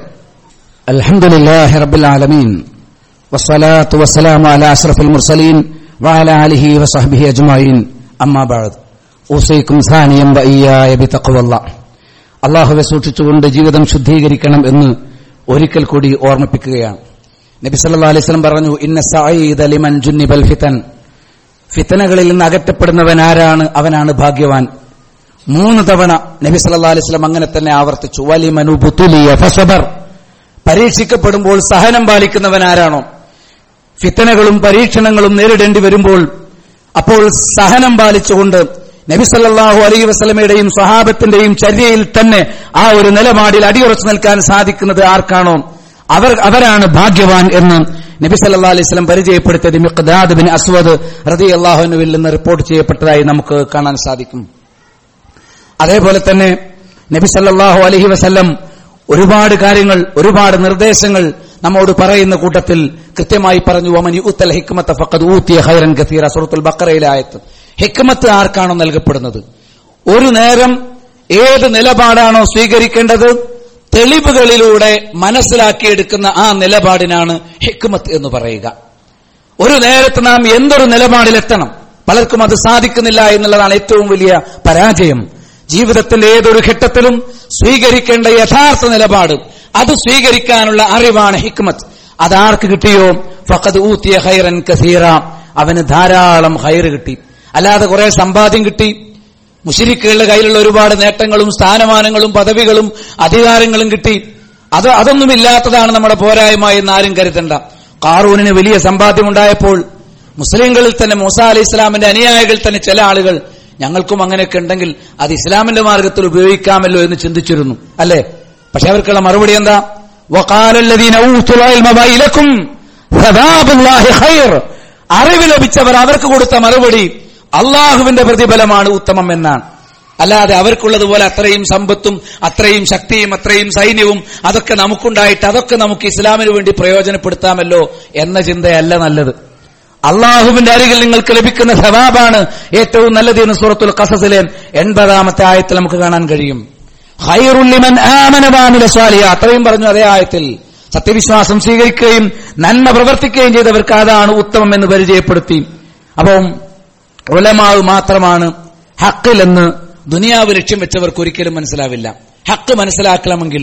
الحمد رب العالمين والصلاة والسلام على أشرف المرسلين وعلى آله وصحبه أجمعين أما بعد أوصيكم ثانيا وإياي بتقوى الله അള്ളാഹുവെ സൂക്ഷിച്ചുകൊണ്ട് ജീവിതം ശുദ്ധീകരിക്കണം എന്ന് ഒരിക്കൽ കൂടി ഓർമ്മിപ്പിക്കുകയാണ് നബി സല്ലാ അലൈഹി സ്വലം പറഞ്ഞു ഇന്ന സഈദ ലിമൻ ജുന്നിബൽ ഫിതൻ ഫിത്തനകളിൽ നിന്ന് അകറ്റപ്പെടുന്നവൻ ആരാണ് അവനാണ് ഭാഗ്യവാൻ മൂന്ന് തവണ നബി സല്ലാ അലൈഹി സ്വലം അങ്ങനെ തന്നെ ആവർത്തിച്ചു വലിമനു ബുത്തുലിയ ഫസബർ പരീക്ഷിക്കപ്പെടുമ്പോൾ സഹനം പാലിക്കുന്നവൻ ആരാണോ ഫിത്തനകളും പരീക്ഷണങ്ങളും നേരിടേണ്ടി വരുമ്പോൾ അപ്പോൾ സഹനം പാലിച്ചുകൊണ്ട് നബി സല്ലല്ലാഹു അലൈഹി വസല്ലമയുടെയും സ്വഹാബത്തിന്റെയും ചര്യയിൽ തന്നെ ആ ഒരു നിലപാടിൽ അടിയുറച്ചു നിൽക്കാൻ സാധിക്കുന്നത് ആർക്കാണോ അവർ അവരാണ് ഭാഗ്യവാൻ എന്ന് നബി സല്ലല്ലാഹു അലൈഹി വസല്ലം പരിചയപ്പെടുത്തിയത് മിഖ്ദാദ് ബിൻ അസ്വദ് റളിയല്ലാഹു അൻഹുവിൽ നിന്ന് റിപ്പോർട്ട് ചെയ്യപ്പെട്ടതായി നമുക്ക് കാണാൻ സാധിക്കും അതേപോലെ തന്നെ നബി സല്ലല്ലാഹു അലൈഹി വസല്ലം ഒരുപാട് കാര്യങ്ങൾ ഒരുപാട് നിർദ്ദേശങ്ങൾ നമ്മോട് പറയുന്ന കൂട്ടത്തിൽ കൃത്യമായി പറഞ്ഞു വമൻ യുത്തൽ ഹിക്മത്ത ഫഖദ് ഊത്തിയ ഖൈറൻ കസീറ സൂറത്തുൽ ബഖറയിലെ ആയത്ത് ഹിക്മത്ത് ആർക്കാണോ നൽകപ്പെടുന്നത് ഒരു നേരം ഏത് നിലപാടാണോ സ്വീകരിക്കേണ്ടത് തെളിവുകളിലൂടെ മനസ്സിലാക്കിയെടുക്കുന്ന ആ നിലപാടിനാണ് ഹിക്മത്ത് എന്ന് പറയുക ഒരു നേരത്ത് നാം എന്തൊരു നിലപാടിലെത്തണം പലർക്കും അത് സാധിക്കുന്നില്ല എന്നുള്ളതാണ് ഏറ്റവും വലിയ പരാജയം ജീവിതത്തിന്റെ ഏതൊരു ഘട്ടത്തിലും സ്വീകരിക്കേണ്ട യഥാർത്ഥ നിലപാട് അത് സ്വീകരിക്കാനുള്ള അറിവാണ് ഹിക്മത്ത് അതാർക്ക് കിട്ടിയോ ഫഖദ് ഊത്തിയ ഹൈറൻ കസീറ അവന് ധാരാളം ഹൈർ കിട്ടി അല്ലാതെ കുറെ സമ്പാദ്യം കിട്ടി മുഷിരിക്കുകളുടെ കയ്യിലുള്ള ഒരുപാട് നേട്ടങ്ങളും സ്ഥാനമാനങ്ങളും പദവികളും അധികാരങ്ങളും കിട്ടി അത് അതൊന്നുമില്ലാത്തതാണ് നമ്മുടെ പോരായ്മ എന്ന് ആരും കരുതണ്ട കാറൂനിന് വലിയ സമ്പാദ്യമുണ്ടായപ്പോൾ മുസ്ലിങ്ങളിൽ തന്നെ മൂസ അലി ഇസ്ലാമിന്റെ അനുയായികൾ തന്നെ ചില ആളുകൾ ഞങ്ങൾക്കും അങ്ങനെയൊക്കെ ഉണ്ടെങ്കിൽ അത് ഇസ്ലാമിന്റെ മാർഗത്തിൽ ഉപയോഗിക്കാമല്ലോ എന്ന് ചിന്തിച്ചിരുന്നു അല്ലേ പക്ഷെ അവർക്കുള്ള മറുപടി എന്താ വഖാലല്ലദീന ഊത്തുൽ ഇൽമ വൈലക്കും സദാബുല്ലാഹി ഖൈർ അറിവ് ലഭിച്ചവർ അവർക്ക് കൊടുത്ത മറുപടി അള്ളാഹുവിന്റെ പ്രതിഫലമാണ് ഉത്തമം എന്നാണ് അല്ലാതെ അവർക്കുള്ളതുപോലെ അത്രയും സമ്പത്തും അത്രയും ശക്തിയും അത്രയും സൈന്യവും അതൊക്കെ നമുക്കുണ്ടായിട്ട് അതൊക്കെ നമുക്ക് ഇസ്ലാമിന് വേണ്ടി പ്രയോജനപ്പെടുത്താമല്ലോ എന്ന ചിന്തയല്ല നല്ലത് അള്ളാഹുവിന്റെ അരികിൽ നിങ്ങൾക്ക് ലഭിക്കുന്ന സവാബാണ് ഏറ്റവും നല്ലത് എന്ന് സൂറത്തുൽ കസസിലെ എൺപതാമത്തെ ആയത്തിൽ നമുക്ക് കാണാൻ കഴിയും ഹൈറുല്ലിമൻ ആമനവാമില സ്വാലിയ അത്രയും പറഞ്ഞു അതേ ആയത്തിൽ സത്യവിശ്വാസം സ്വീകരിക്കുകയും നന്മ പ്രവർത്തിക്കുകയും ചെയ്തവർക്ക് അതാണ് ഉത്തമം എന്ന് പരിചയപ്പെടുത്തി അപ്പം ഉലമാവ് മാത്രമാണ് ഹക്കിലെന്ന് ദുനിയാവ് ലക്ഷ്യം വെച്ചവർക്ക് ഒരിക്കലും മനസ്സിലാവില്ല ഹക്ക് മനസ്സിലാക്കണമെങ്കിൽ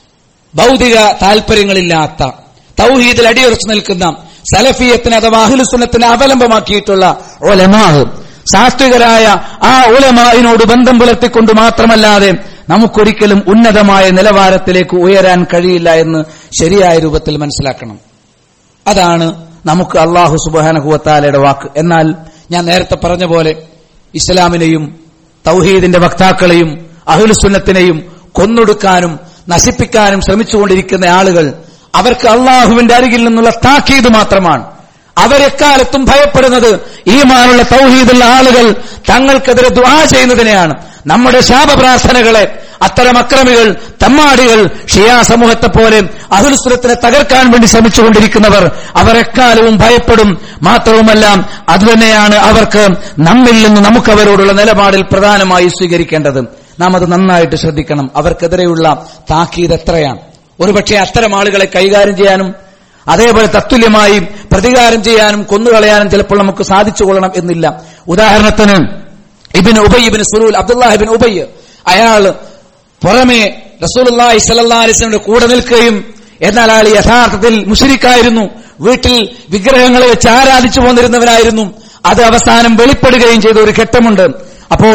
ഭൗതിക താല്പര്യങ്ങളില്ലാത്ത തൗഹീദിൽ അടിയുറച്ചു നിൽക്കുന്ന സലഫിയത്തിന് അഥവാ അഹ്ലുസുന്നത്തിന് അവലംബമാക്കിയിട്ടുള്ള ഒലമാവ് സാത്വികരായ ആ ഉലമാവിനോട് ബന്ധം പുലർത്തിക്കൊണ്ട് മാത്രമല്ലാതെ നമുക്കൊരിക്കലും ഉന്നതമായ നിലവാരത്തിലേക്ക് ഉയരാൻ കഴിയില്ല എന്ന് ശരിയായ രൂപത്തിൽ മനസ്സിലാക്കണം അതാണ് നമുക്ക് അള്ളാഹു സുബാനഹുവത്താലയുടെ വാക്ക് എന്നാൽ ഞാൻ നേരത്തെ പറഞ്ഞ പോലെ ഇസ്ലാമിനെയും തൗഹീദിന്റെ വക്താക്കളെയും അഹുലുസുന്നത്തിനെയും കൊന്നൊടുക്കാനും നശിപ്പിക്കാനും ശ്രമിച്ചുകൊണ്ടിരിക്കുന്ന ആളുകൾ അവർക്ക് അള്ളാഹുവിന്റെ അരികിൽ നിന്നുള്ള താക്കീത് മാത്രമാണ് അവരെക്കാലത്തും ഭയപ്പെടുന്നത് ഈമാനുള്ള തൗഹീദുള്ള ആളുകൾ തങ്ങൾക്കെതിരെ ദുആ ചെയ്യുന്നതിനെയാണ് നമ്മുടെ ശാപപ്രാർത്ഥനകളെ അത്തരം അക്രമികൾ തമ്മാടികൾ ഷിയാ സമൂഹത്തെ പോലെ അഹുൽസുരത്തിനെ തകർക്കാൻ വേണ്ടി ശ്രമിച്ചുകൊണ്ടിരിക്കുന്നവർ അവരെക്കാലവും ഭയപ്പെടും മാത്രവുമല്ല അതുതന്നെയാണ് അവർക്ക് നമ്മിൽ നിന്ന് നമുക്ക് അവരോടുള്ള നിലപാടിൽ പ്രധാനമായി സ്വീകരിക്കേണ്ടത് നാം അത് നന്നായിട്ട് ശ്രദ്ധിക്കണം അവർക്കെതിരെയുള്ള താക്കീത് എത്രയാണ് ഒരുപക്ഷെ അത്തരം ആളുകളെ കൈകാര്യം ചെയ്യാനും അതേപോലെ തത്തുല്യമായി പ്രതികാരം ചെയ്യാനും കൊന്നുകളയാനും ചിലപ്പോൾ നമുക്ക് സാധിച്ചു കൊള്ളണം എന്നില്ല ഉദാഹരണത്തിന് ഇബിൻ ഉബൈ ഇബിൻ സുലൂൽ അബ്ദുല്ലാഹിബിൻ ഉബൈ അയാൾ പുറമെ റസൂലുള്ളാഹി സ്വല്ലല്ലാഹി അലൈഹി വസല്ലമയുടെ കൂടെ നിൽക്കുകയും എന്നാൽ അയാൾ യഥാർത്ഥത്തിൽ മുഷരിക്കായിരുന്നു വീട്ടിൽ വിഗ്രഹങ്ങളെ വെച്ച് ആരാധിച്ചു പോന്നിരുന്നവനായിരുന്നു അത് അവസാനം വെളിപ്പെടുകയും ചെയ്ത ഒരു ഘട്ടമുണ്ട് അപ്പോൾ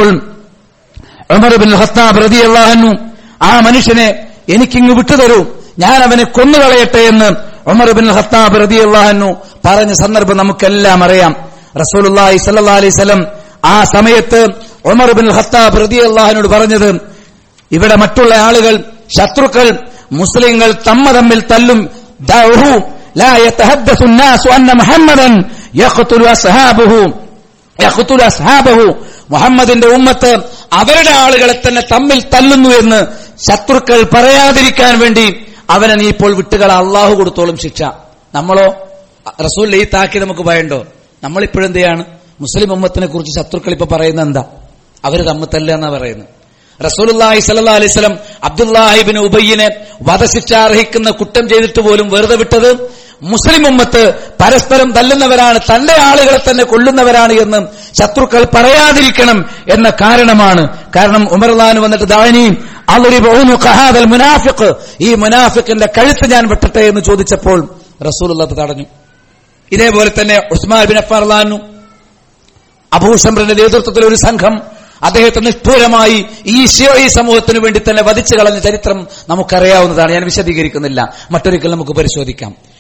ഉമർ ബിൻ ഖത്താബ് റളിയല്ലാഹു അൻഹു ആ മനുഷ്യനെ എനിക്കിങ്ങ് വിട്ടുതരൂ ഞാൻ അവനെ കൊന്നുകളയട്ടെ എന്ന് ഉമർ ബിൻ ഖത്താബ് റളിയല്ലാഹു അൻഹു പറഞ്ഞ സന്ദർഭം നമുക്കെല്ലാം അറിയാം റസൂലുള്ളാഹി സ്വല്ലല്ലാഹി അലൈഹി വസല്ലം ആ സമയത്ത് ഉമർ ബിൻ ഖത്താബ് റളിയല്ലാഹുവിനോട് പറഞ്ഞത് ഇവിടെ മറ്റുള്ള ആളുകൾ ശത്രുക്കൾ മുസ്ലിങ്ങൾ തമ്മ തമ്മിൽ തല്ലും ദഅഹു ലാ യതഹദ്ദസു الناس അന്ന മുഹമ്മദൻ യഖ്തുലു അസ്ഹാബഹു യഖ്തുലു അസ്ഹാബഹു മുഹമ്മദിന്റെ ഉമ്മത്ത് അവരുടെ ആളുകളെ തന്നെ തമ്മിൽ തല്ലുന്നു എന്ന് ശത്രുക്കൾ പറയാതിരിക്കാൻ വേണ്ടി അവനെ നീ ഇപ്പോൾ വിട്ടുകള അള്ളാഹു കൊടുത്തോളും ശിക്ഷ നമ്മളോ റസൂൽ ഈ താക്കി നമുക്ക് ഭയണ്ടോ നമ്മളിപ്പോഴെന്ത് ചെയ്യാണ് മുസ്ലിം ഉമ്മത്തിനെ കുറിച്ച് ശത്രുക്കൾ ഇപ്പൊ പറയുന്നത് എന്താ അവര് തമ്മിത്തല്ല എന്നാ പറയുന്നത് റസൂലുള്ളാഹി സ്വല്ലല്ലാഹി അലൈഹി വസല്ലം അബ്ദുല്ലാഹിബിന് ഉബയ്യനെ വധശിക്ഷ അർഹിക്കുന്ന കുറ്റം ചെയ്തിട്ട് പോലും വെറുതെ വിട്ടത് മുസ്ലിം ഉമ്മത്ത് പരസ്പരം തല്ലുന്നവരാണ് തന്റെ ആളുകളെ തന്നെ കൊല്ലുന്നവരാണ് എന്ന് ശത്രുക്കൾ പറയാതിരിക്കണം എന്ന കാരണമാണ് കാരണം ഉമർലാന് വന്നിട്ട് ദാനി ഖഹാദൽ മുനാഫിഖ് ഈ മുനാഫിഖിന്റെ കഴുത്ത് ഞാൻ വെട്ടട്ടെ എന്ന് ചോദിച്ചപ്പോൾ റസൂൽ തടഞ്ഞു ഇതേപോലെ തന്നെ ഉസ്മാൻ ബിൻ അഫാർലാനു അബൂഷംറിന്റെ നേതൃത്വത്തിൽ ഒരു സംഘം അദ്ദേഹത്തെ നിഷ്ഠൂരമായി ഈ ഷിയോയി സമൂഹത്തിന് വേണ്ടി തന്നെ വധിച്ചു കളഞ്ഞ ചരിത്രം നമുക്കറിയാവുന്നതാണ് ഞാൻ വിശദീകരിക്കുന്നില്ല മറ്റൊരിക്കൽ നമുക്ക് പരിശോധിക്കാം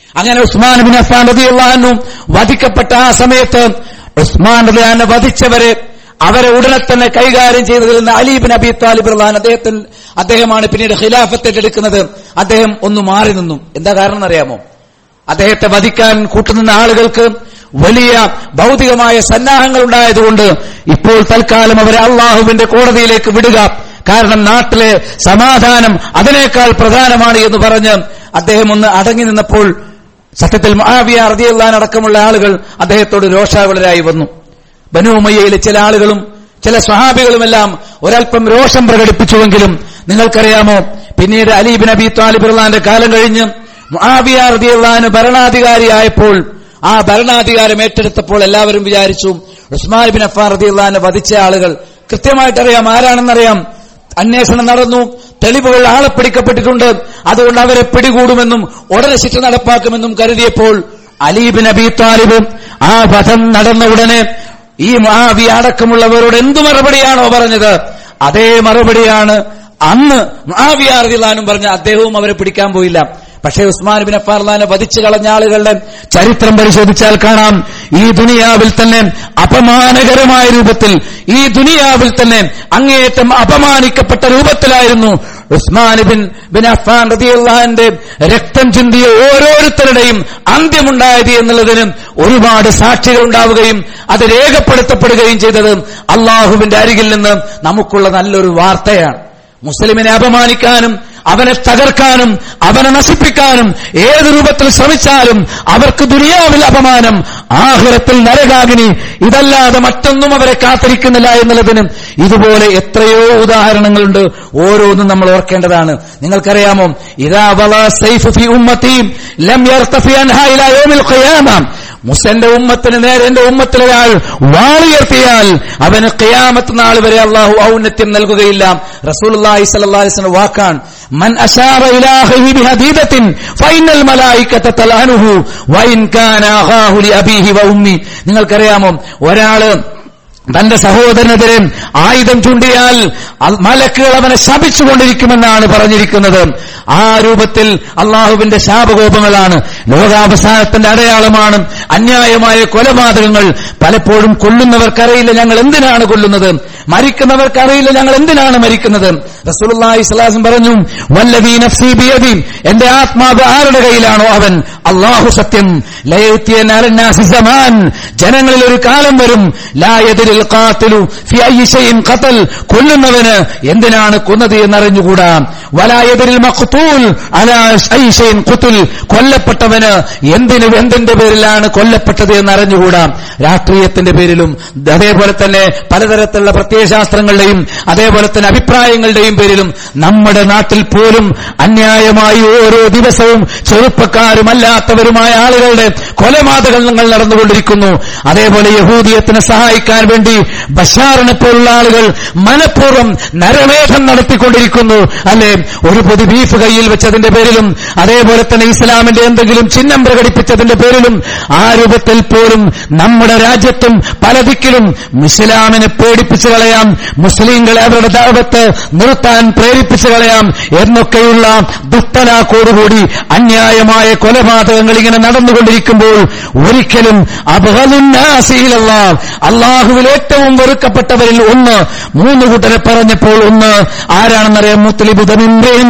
അങ്ങനെ ഉസ്മാൻ ബിൻ അഫ്ഫാൻ റളിയല്ലാഹു വധിക്കപ്പെട്ട ആ സമയത്ത് ഉസ്മാൻ റളിയല്ലാഹു വധിച്ചവരെ അവരെ ഉടനെ തന്നെ കൈകാര്യം ചെയ്തതിൽ നിന്ന് അലീബിൻ അബി താലിബ് റളിയല്ലാഹു അദ്ദേഹത്തിന് അദ്ദേഹമാണ് പിന്നീട് ഖിലാഫത്ത് ഏറ്റെടുക്കുന്നത് അദ്ദേഹം ഒന്ന് മാറി നിന്നു എന്താ കാരണം എന്നറിയാമോ അദ്ദേഹത്തെ വധിക്കാൻ കൂട്ടുനിന്ന ആളുകൾക്ക് വലിയ ഭൗതികമായ സന്നാഹങ്ങൾ ഉണ്ടായതുകൊണ്ട് ഇപ്പോൾ തൽക്കാലം അവരെ അള്ളാഹുവിന്റെ കോടതിയിലേക്ക് വിടുക കാരണം നാട്ടിലെ സമാധാനം അതിനേക്കാൾ പ്രധാനമാണ് എന്ന് പറഞ്ഞ് അദ്ദേഹം ഒന്ന് അടങ്ങി നിന്നപ്പോൾ സത്യത്തിൽ മഹാവിയ റതിയല്ലാൻ അടക്കമുള്ള ആളുകൾ അദ്ദേഹത്തോട് രോഷാകുലരായി വന്നു ബനുമയ്യയിലെ ചില ആളുകളും ചില സ്വഹാബികളുമെല്ലാം ഒരൽപ്പം രോഷം പ്രകടിപ്പിച്ചുവെങ്കിലും നിങ്ങൾക്കറിയാമോ പിന്നീട് അലീബിൻ അബി താലിബ് റഹ്ലാന്റെ കാലം കഴിഞ്ഞ് മുആവിയ റളിയല്ലാഹു ഭരണാധികാരിയായപ്പോൾ ആ ഭരണാധികാരം ഏറ്റെടുത്തപ്പോൾ എല്ലാവരും വിചാരിച്ചു ഉസ്മാൻ ബിൻ അഫ്ഫാൻ റളിയല്ലാഹു വധിച്ച ആളുകൾ കൃത്യമായിട്ടറിയാം ആരാണെന്നറിയാം അന്വേഷണം നടന്നു തെളിവുകൾ ആളെ പിടിക്കപ്പെട്ടിട്ടുണ്ട് അതുകൊണ്ട് അവരെ പിടികൂടുമെന്നും ഉടനെ ശിക്ഷ നടപ്പാക്കുമെന്നും കരുതിയപ്പോൾ അലീബിൻ അബി താലിബ് ആ വധം നടന്ന ഉടനെ ഈ മഹാവി അടക്കമുള്ളവരോട് എന്തു മറുപടിയാണോ പറഞ്ഞത് അതേ മറുപടിയാണ് അന്ന് മഹാവിയാർദിലാനും പറഞ്ഞ അദ്ദേഹവും അവരെ പിടിക്കാൻ പോയില്ല പക്ഷേ ഉസ്മാൻ ബിൻ അഫാർലാനെ വധിച്ചു കളഞ്ഞ ആളുകളുടെ ചരിത്രം പരിശോധിച്ചാൽ കാണാം ഈ ദുനിയാവിൽ തന്നെ അപമാനകരമായ രൂപത്തിൽ ഈ ദുനിയാവിൽ തന്നെ അങ്ങേയറ്റം അപമാനിക്കപ്പെട്ട രൂപത്തിലായിരുന്നു ഉസ്മാൻ ബിൻ ബിൻ അഫാൻ റതിയുള്ളാന്റെ രക്തം ചിന്തിയ ഓരോരുത്തരുടെയും അന്ത്യമുണ്ടായത് എന്നുള്ളതിന് ഒരുപാട് സാക്ഷികൾ ഉണ്ടാവുകയും അത് രേഖപ്പെടുത്തപ്പെടുകയും ചെയ്തത് അള്ളാഹുവിന്റെ അരികിൽ നിന്ന് നമുക്കുള്ള നല്ലൊരു വാർത്തയാണ് മുസ്ലിമിനെ അപമാനിക്കാനും അവനെ തകർക്കാനും അവനെ നശിപ്പിക്കാനും ഏത് രൂപത്തിൽ ശ്രമിച്ചാലും അവർക്ക് ദുനിയാവിൽ അപമാനം ആഹുരത്തിൽ നരകാഗ്നി ഇതല്ലാതെ മറ്റൊന്നും അവരെ കാത്തിരിക്കുന്നില്ല എന്നുള്ളതിന് ഇതുപോലെ എത്രയോ ഉദാഹരണങ്ങളുണ്ട് ഓരോന്നും നമ്മൾ ഓർക്കേണ്ടതാണ് നിങ്ങൾക്കറിയാമോ ഇതാ വല സൈഫ് ഫി ഉമ്മത്തി ലം യർതഫി അൻഹാ ഇലാ യൗമിൽ ഖിയാമ മുസന്റെ ഉമ്മത്തിന് നേരെ എന്റെ ഉമ്മത്തിലൊരാൾ വാളിയർത്തിയാൽ അവന് ഖിയാമത്ത് നാൾ വരെ അള്ളാഹു ഔന്നത്യം നൽകുകയില്ല റസൂലുള്ളാഹി സ്വല്ലല്ലാഹി അലൈഹി വസല്ലം വാക്കാണ് മൻ അശാറ ഇലാ അഖിഹി ബിഹദീദത്തിൻ ഫൈനൽ മലായികത തലഅനുഹു വഇൻ കാന അഖാഹു ലി അബീഹി വ ഉമ്മി നിങ്ങൾക്കറിയാമോ ഒരാള് തന്റെ സഹോദരനെതിരെ ആയുധം ചൂണ്ടിയാൽ അൽ- മലക്കുകൾ അവനെ ശപിച്ചുകൊണ്ടിരിക്കുമെന്നാണ് പറഞ്ഞിരിക്കുന്നത് ആ രൂപത്തിൽ അള്ളാഹുവിന്റെ ശാപകോപങ്ങളാണ് ലോകാവസാനത്തിന്റെ അടയാളമാണ് അന്യായമായ കൊലപാതകങ്ങൾ പലപ്പോഴും കൊല്ലുന്നവർക്കറിയില്ല ഞങ്ങൾ എന്തിനാണ് കൊല്ലുന്നത് മരിക്കുന്നവർക്കറിയില്ല ഞങ്ങൾ എന്തിനാണ് മരിക്കുന്നത് റസൂലുള്ളാഹി സ്വലാസം പറഞ്ഞു വല്ലദീ നഫ്സി ബിയദി എന്റെ ആത്മാവ് ആരുടെ കയ്യിലാണോ അവൻ അള്ളാഹു സത്യം ലയത്തിയൻ അലന്നാസി സമാൻ ജനങ്ങളിൽ ഒരു കാലം വരും ലായതിരിൽ ഖാത്തിലു ഫി അയ്യി ശൈഇൻ ഖതൽ കൊല്ലുന്നവന് എന്തിനാണ് കൊന്നത് എന്നറിഞ്ഞുകൂടാ വലായതിരിൽ മഖ്തൂൽ അലാ അയ്യി ശൈഇൻ ഖുതുൽ കൊല്ലപ്പെട്ടവന് എന്തിന് എന്തിന്റെ പേരിലാണ് കൊല്ലപ്പെട്ടത് എന്നറിഞ്ഞുകൂടാ രാഷ്ട്രീയത്തിന്റെ പേരിലും അതേപോലെ തന്നെ പലതരത്തിലുള്ള പ്രത്യയശാസ്ത്രങ്ങളുടെയും അതേപോലെ തന്നെ അഭിപ്രായങ്ങളുടെയും പേരിലും നമ്മുടെ നാട്ടിൽ പോലും അന്യായമായി ഓരോ ദിവസവും ചെറുപ്പക്കാരുമല്ലാത്തവരുമായ ആളുകളുടെ കൊലപാതകങ്ങൾ നടന്നുകൊണ്ടിരിക്കുന്നു അതേപോലെ യഹൂദിയത്തിനെ സഹായിക്കാൻ വേണ്ടി ബഷാറിനെ പോലുള്ള ആളുകൾ മനഃപൂർവ്വം നരമേധം നടത്തിക്കൊണ്ടിരിക്കുന്നു അല്ലെ ഒരു പൊതി ബീഫ് കയ്യിൽ വെച്ചതിന്റെ പേരിലും അതേപോലെ തന്നെ ഇസ്ലാമിന്റെ എന്തെങ്കിലും ചിഹ്നം പ്രകടിപ്പിച്ചതിന്റെ പേരിലും ആ രൂപത്തിൽ പോലും നമ്മുടെ രാജ്യത്തും പല ദിക്കിലും ഇസ്ലാമിനെ പേടിപ്പിച്ചു കളയാം മുസ്ലിങ്ങളെ അവരുടെ ദാവത്ത് നിർത്താൻ പ്രേരിപ്പിച്ചു കളയാം എന്നൊക്കെയുള്ള ദുഷ്ടനാക്കോടുകൂടി അന്യായമായ കൊലപാതകങ്ങൾ ഇങ്ങനെ നടന്നുകൊണ്ടിരിക്കുമ്പോൾ ഒരിക്കലും അബഹലുന്നാസീലല്ല അള്ളാഹുവിൽ ഏറ്റവും വെറുക്കപ്പെട്ടവരിൽ ഒന്ന് മൂന്ന് കൂട്ടരെ പറഞ്ഞപ്പോൾ ഒന്ന് ആരാണെന്നറിയാം മുത്തലിബുദമിന്റെയും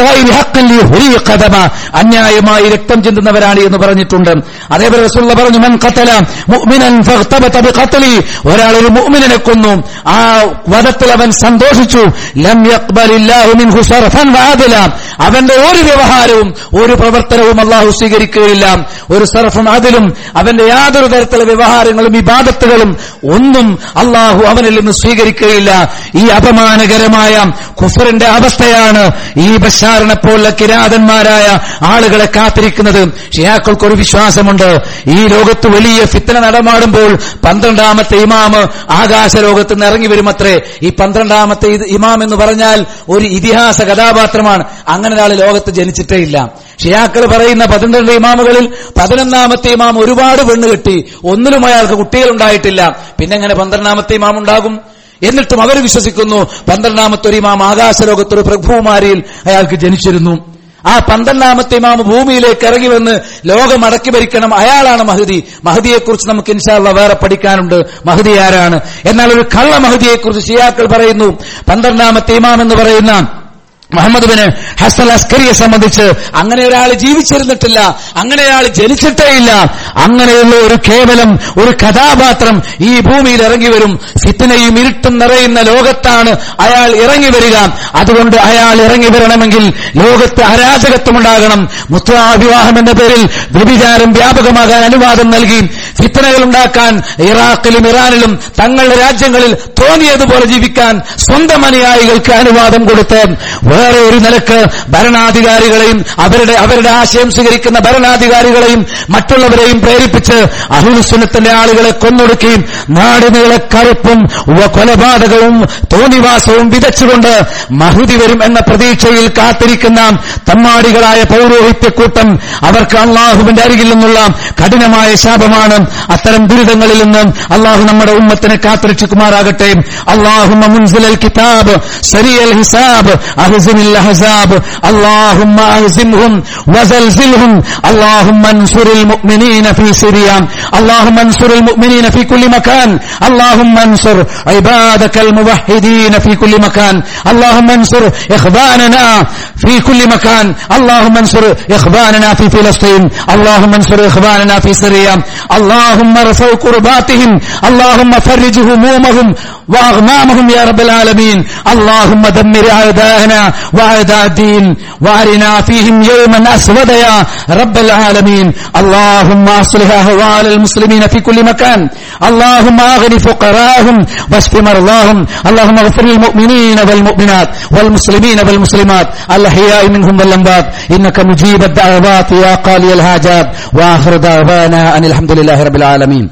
അന്യായമായി രക്തം ചിന്തുന്നവരാണ് എന്ന് പറഞ്ഞിട്ടുണ്ട് അതേപോലെ റസൂലുള്ള പറഞ്ഞു മൻ ഖതല മുഅ്മിനൻ ഫഖ്തബത ബിഖത്ലി ഒരാൾ ഒരു മുഅ്മിനെ കൊന്നു ആ വധത്തിൽ അവൻ സന്തോഷിച്ചു ലം യഖ്ബലില്ലാഹു മിൻഹു സർഫൻ വഅദല അവന്റെ ഒരു വ്യവഹാരവും ഒരു പ്രവർത്തനവും അള്ളാഹു സ്വീകരിക്കുകയില്ല ഒരു സർഫും അതിലും അവന്റെ യാതൊരു തരത്തിലുള്ള വ്യവഹാരങ്ങളും ഇബാദത്തുകളും ഒന്നും അള്ളാഹു അവനിൽ നിന്ന് സ്വീകരിക്കുകയില്ല ഈ അപമാനകരമായ കുഫറിന്റെ അവസ്ഥയാണ് ഈ ബഷാറിനെ പോലുള്ള കിരാതന്മാരായ ആളുകളെ കാത്തിരിക്കുന്നത് ഷിയാക്കൾക്ക് ഒരു വിശ്വാസമുണ്ട് ഈ ലോകത്ത് വലിയ ഫിത്തന നടമാടുമ്പോൾ പന്ത്രണ്ടാമത്തെ ഇമാമ് ആകാശ ലോകത്ത് നിന്ന് ഇറങ്ങി വരുമത്രേ ഈ പന്ത്രണ്ടാമത്തെ ഇത് ഇമാം എന്ന് പറഞ്ഞാൽ ഒരു ഇതിഹാസ കഥാപാത്രമാണ് അങ്ങനെ ഒരാൾ ലോകത്ത് ജനിച്ചിട്ടേ ഇല്ല ഷിയാക്കൾ പറയുന്ന പന്ത്രണ്ട് ഇമാമുകളിൽ പതിനൊന്നാമത്തെ ഇമാം ഒരുപാട് പെണ്ണ് കെട്ടി ഒന്നിലും അയാൾക്ക് കുട്ടികളുണ്ടായിട്ടില്ല പിന്നെ എങ്ങനെ പന്ത്രണ്ടാമത്തെ ഇമാം ഉണ്ടാകും എന്നിട്ടും അവർ വിശ്വസിക്കുന്നു പന്ത്രണ്ടാമത്തെ ഒരു ഇമാം ആകാശലോകത്തൊരു പ്രഭുമാരിയിൽ അയാൾക്ക് ജനിച്ചിരുന്നു ആ പന്ത്രണ്ടാമത്തെ ഇമാമ് ഭൂമിയിലേക്ക് ഇറങ്ങി വന്ന് ലോകം അടക്കി ഭരിക്കണം അയാളാണ് മഹദി മഹദിയെക്കുറിച്ച് നമുക്ക് ഇൻഷാല്ല വേറെ പഠിക്കാനുണ്ട് മഹദി ആരാണ് എന്നാൽ ഒരു കള്ള മഹദിയെക്കുറിച്ച് ഷിയാക്കൾ പറയുന്നു പന്ത്രണ്ടാമത്തെ ഇമാം എന്ന് പറയുന്ന മുഹമ്മദ് ബിന് ഹസൻ അസ്കരിയെ സംബന്ധിച്ച് അങ്ങനെ ഒരാൾ ജീവിച്ചിരുന്നിട്ടില്ല അങ്ങനെ ഒരാൾ ജനിച്ചിട്ടേ ഇല്ല അങ്ങനെയുള്ള ഒരു കേവലം ഒരു കഥാപാത്രം ഈ ഭൂമിയിൽ ഇറങ്ങി വരും ഫിത്തിനയും ഇരുട്ടും നിറയുന്ന ലോകത്താണ് അയാൾ ഇറങ്ങി വരിക അതുകൊണ്ട് അയാൾ ഇറങ്ങി വരണമെങ്കിൽ ലോകത്ത് അരാജകത്വം ഉണ്ടാകണം മുത്രാവിവാഹം എന്ന പേരിൽ വ്യഭിചാരം വ്യാപകമാകാൻ അനുവാദം നൽകി ഫിത്തനകൾ ഉണ്ടാക്കാൻ ഇറാഖിലും ഇറാനിലും തങ്ങളുടെ രാജ്യങ്ങളിൽ തോന്നിയതുപോലെ ജീവിക്കാൻ സ്വന്തം അനുയായികൾക്ക് അനുവാദം കൊടുത്ത് വേറെ ഒരു നിലക്ക് ഭരണാധികാരികളെയും അവരുടെ അവരുടെ ആശയം സ്വീകരിക്കുന്ന ഭരണാധികാരികളെയും മറ്റുള്ളവരെയും പ്രേരിപ്പിച്ച് അഹുൽസുനത്തിന്റെ ആളുകളെ കൊന്നൊടുക്കുകയും നാടുനീളെ കറുപ്പും വ- കൊലപാതകവും തോന്നിവാസവും വിതച്ചുകൊണ്ട് മഹുതി വരും എന്ന പ്രതീക്ഷയിൽ കാത്തിരിക്കുന്ന തമ്മാടികളായ പൗരോഹിത്യക്കൂട്ടം അവർക്ക് അള്ളാഹുവിന്റെ അരികിൽ നിന്നുള്ള കഠിനമായ ശാപമാണ് അത്തരം ദുരിതങ്ങളിൽ നിന്ന് അള്ളാഹു നമ്മുടെ ഉമ്മത്തിനെ കാത്തിരക്ഷിക്കുമാറാകട്ടെ അള്ളാഹുമ്മ മുൻസിലൽ കിതാബ് സരിയൽ ഹിസാബ് അഹ്സിനിൽ അഹ്സാബ് اللهم اهزمهم وزلزلهم اللهم انصر المؤمنين في سوريا اللهم انصر المؤمنين في كل مكان اللهم انصر عبادك الموحدين في كل مكان اللهم انصر اخواننا في كل مكان اللهم انصر اخواننا في فلسطين اللهم انصر اخواننا في سوريا اللهم ارفع كرباتهم اللهم فرج همومهم واغمامهم يا رب العالمين اللهم دمر اعداءنا واعداء الدين وارنا فيهم يوما اسود يا رب العالمين اللهم اصلح اهوال المسلمين في كل مكان اللهم اغن فقراهم واشف مرضاهم اللهم اغفر للمؤمنين والمؤمنات والمسلمين والمسلمات الاحياء منهم والاموات انك مجيب الدعوات يا قاضي الحاجات واخر دعوانا ان الحمد لله رب العالمين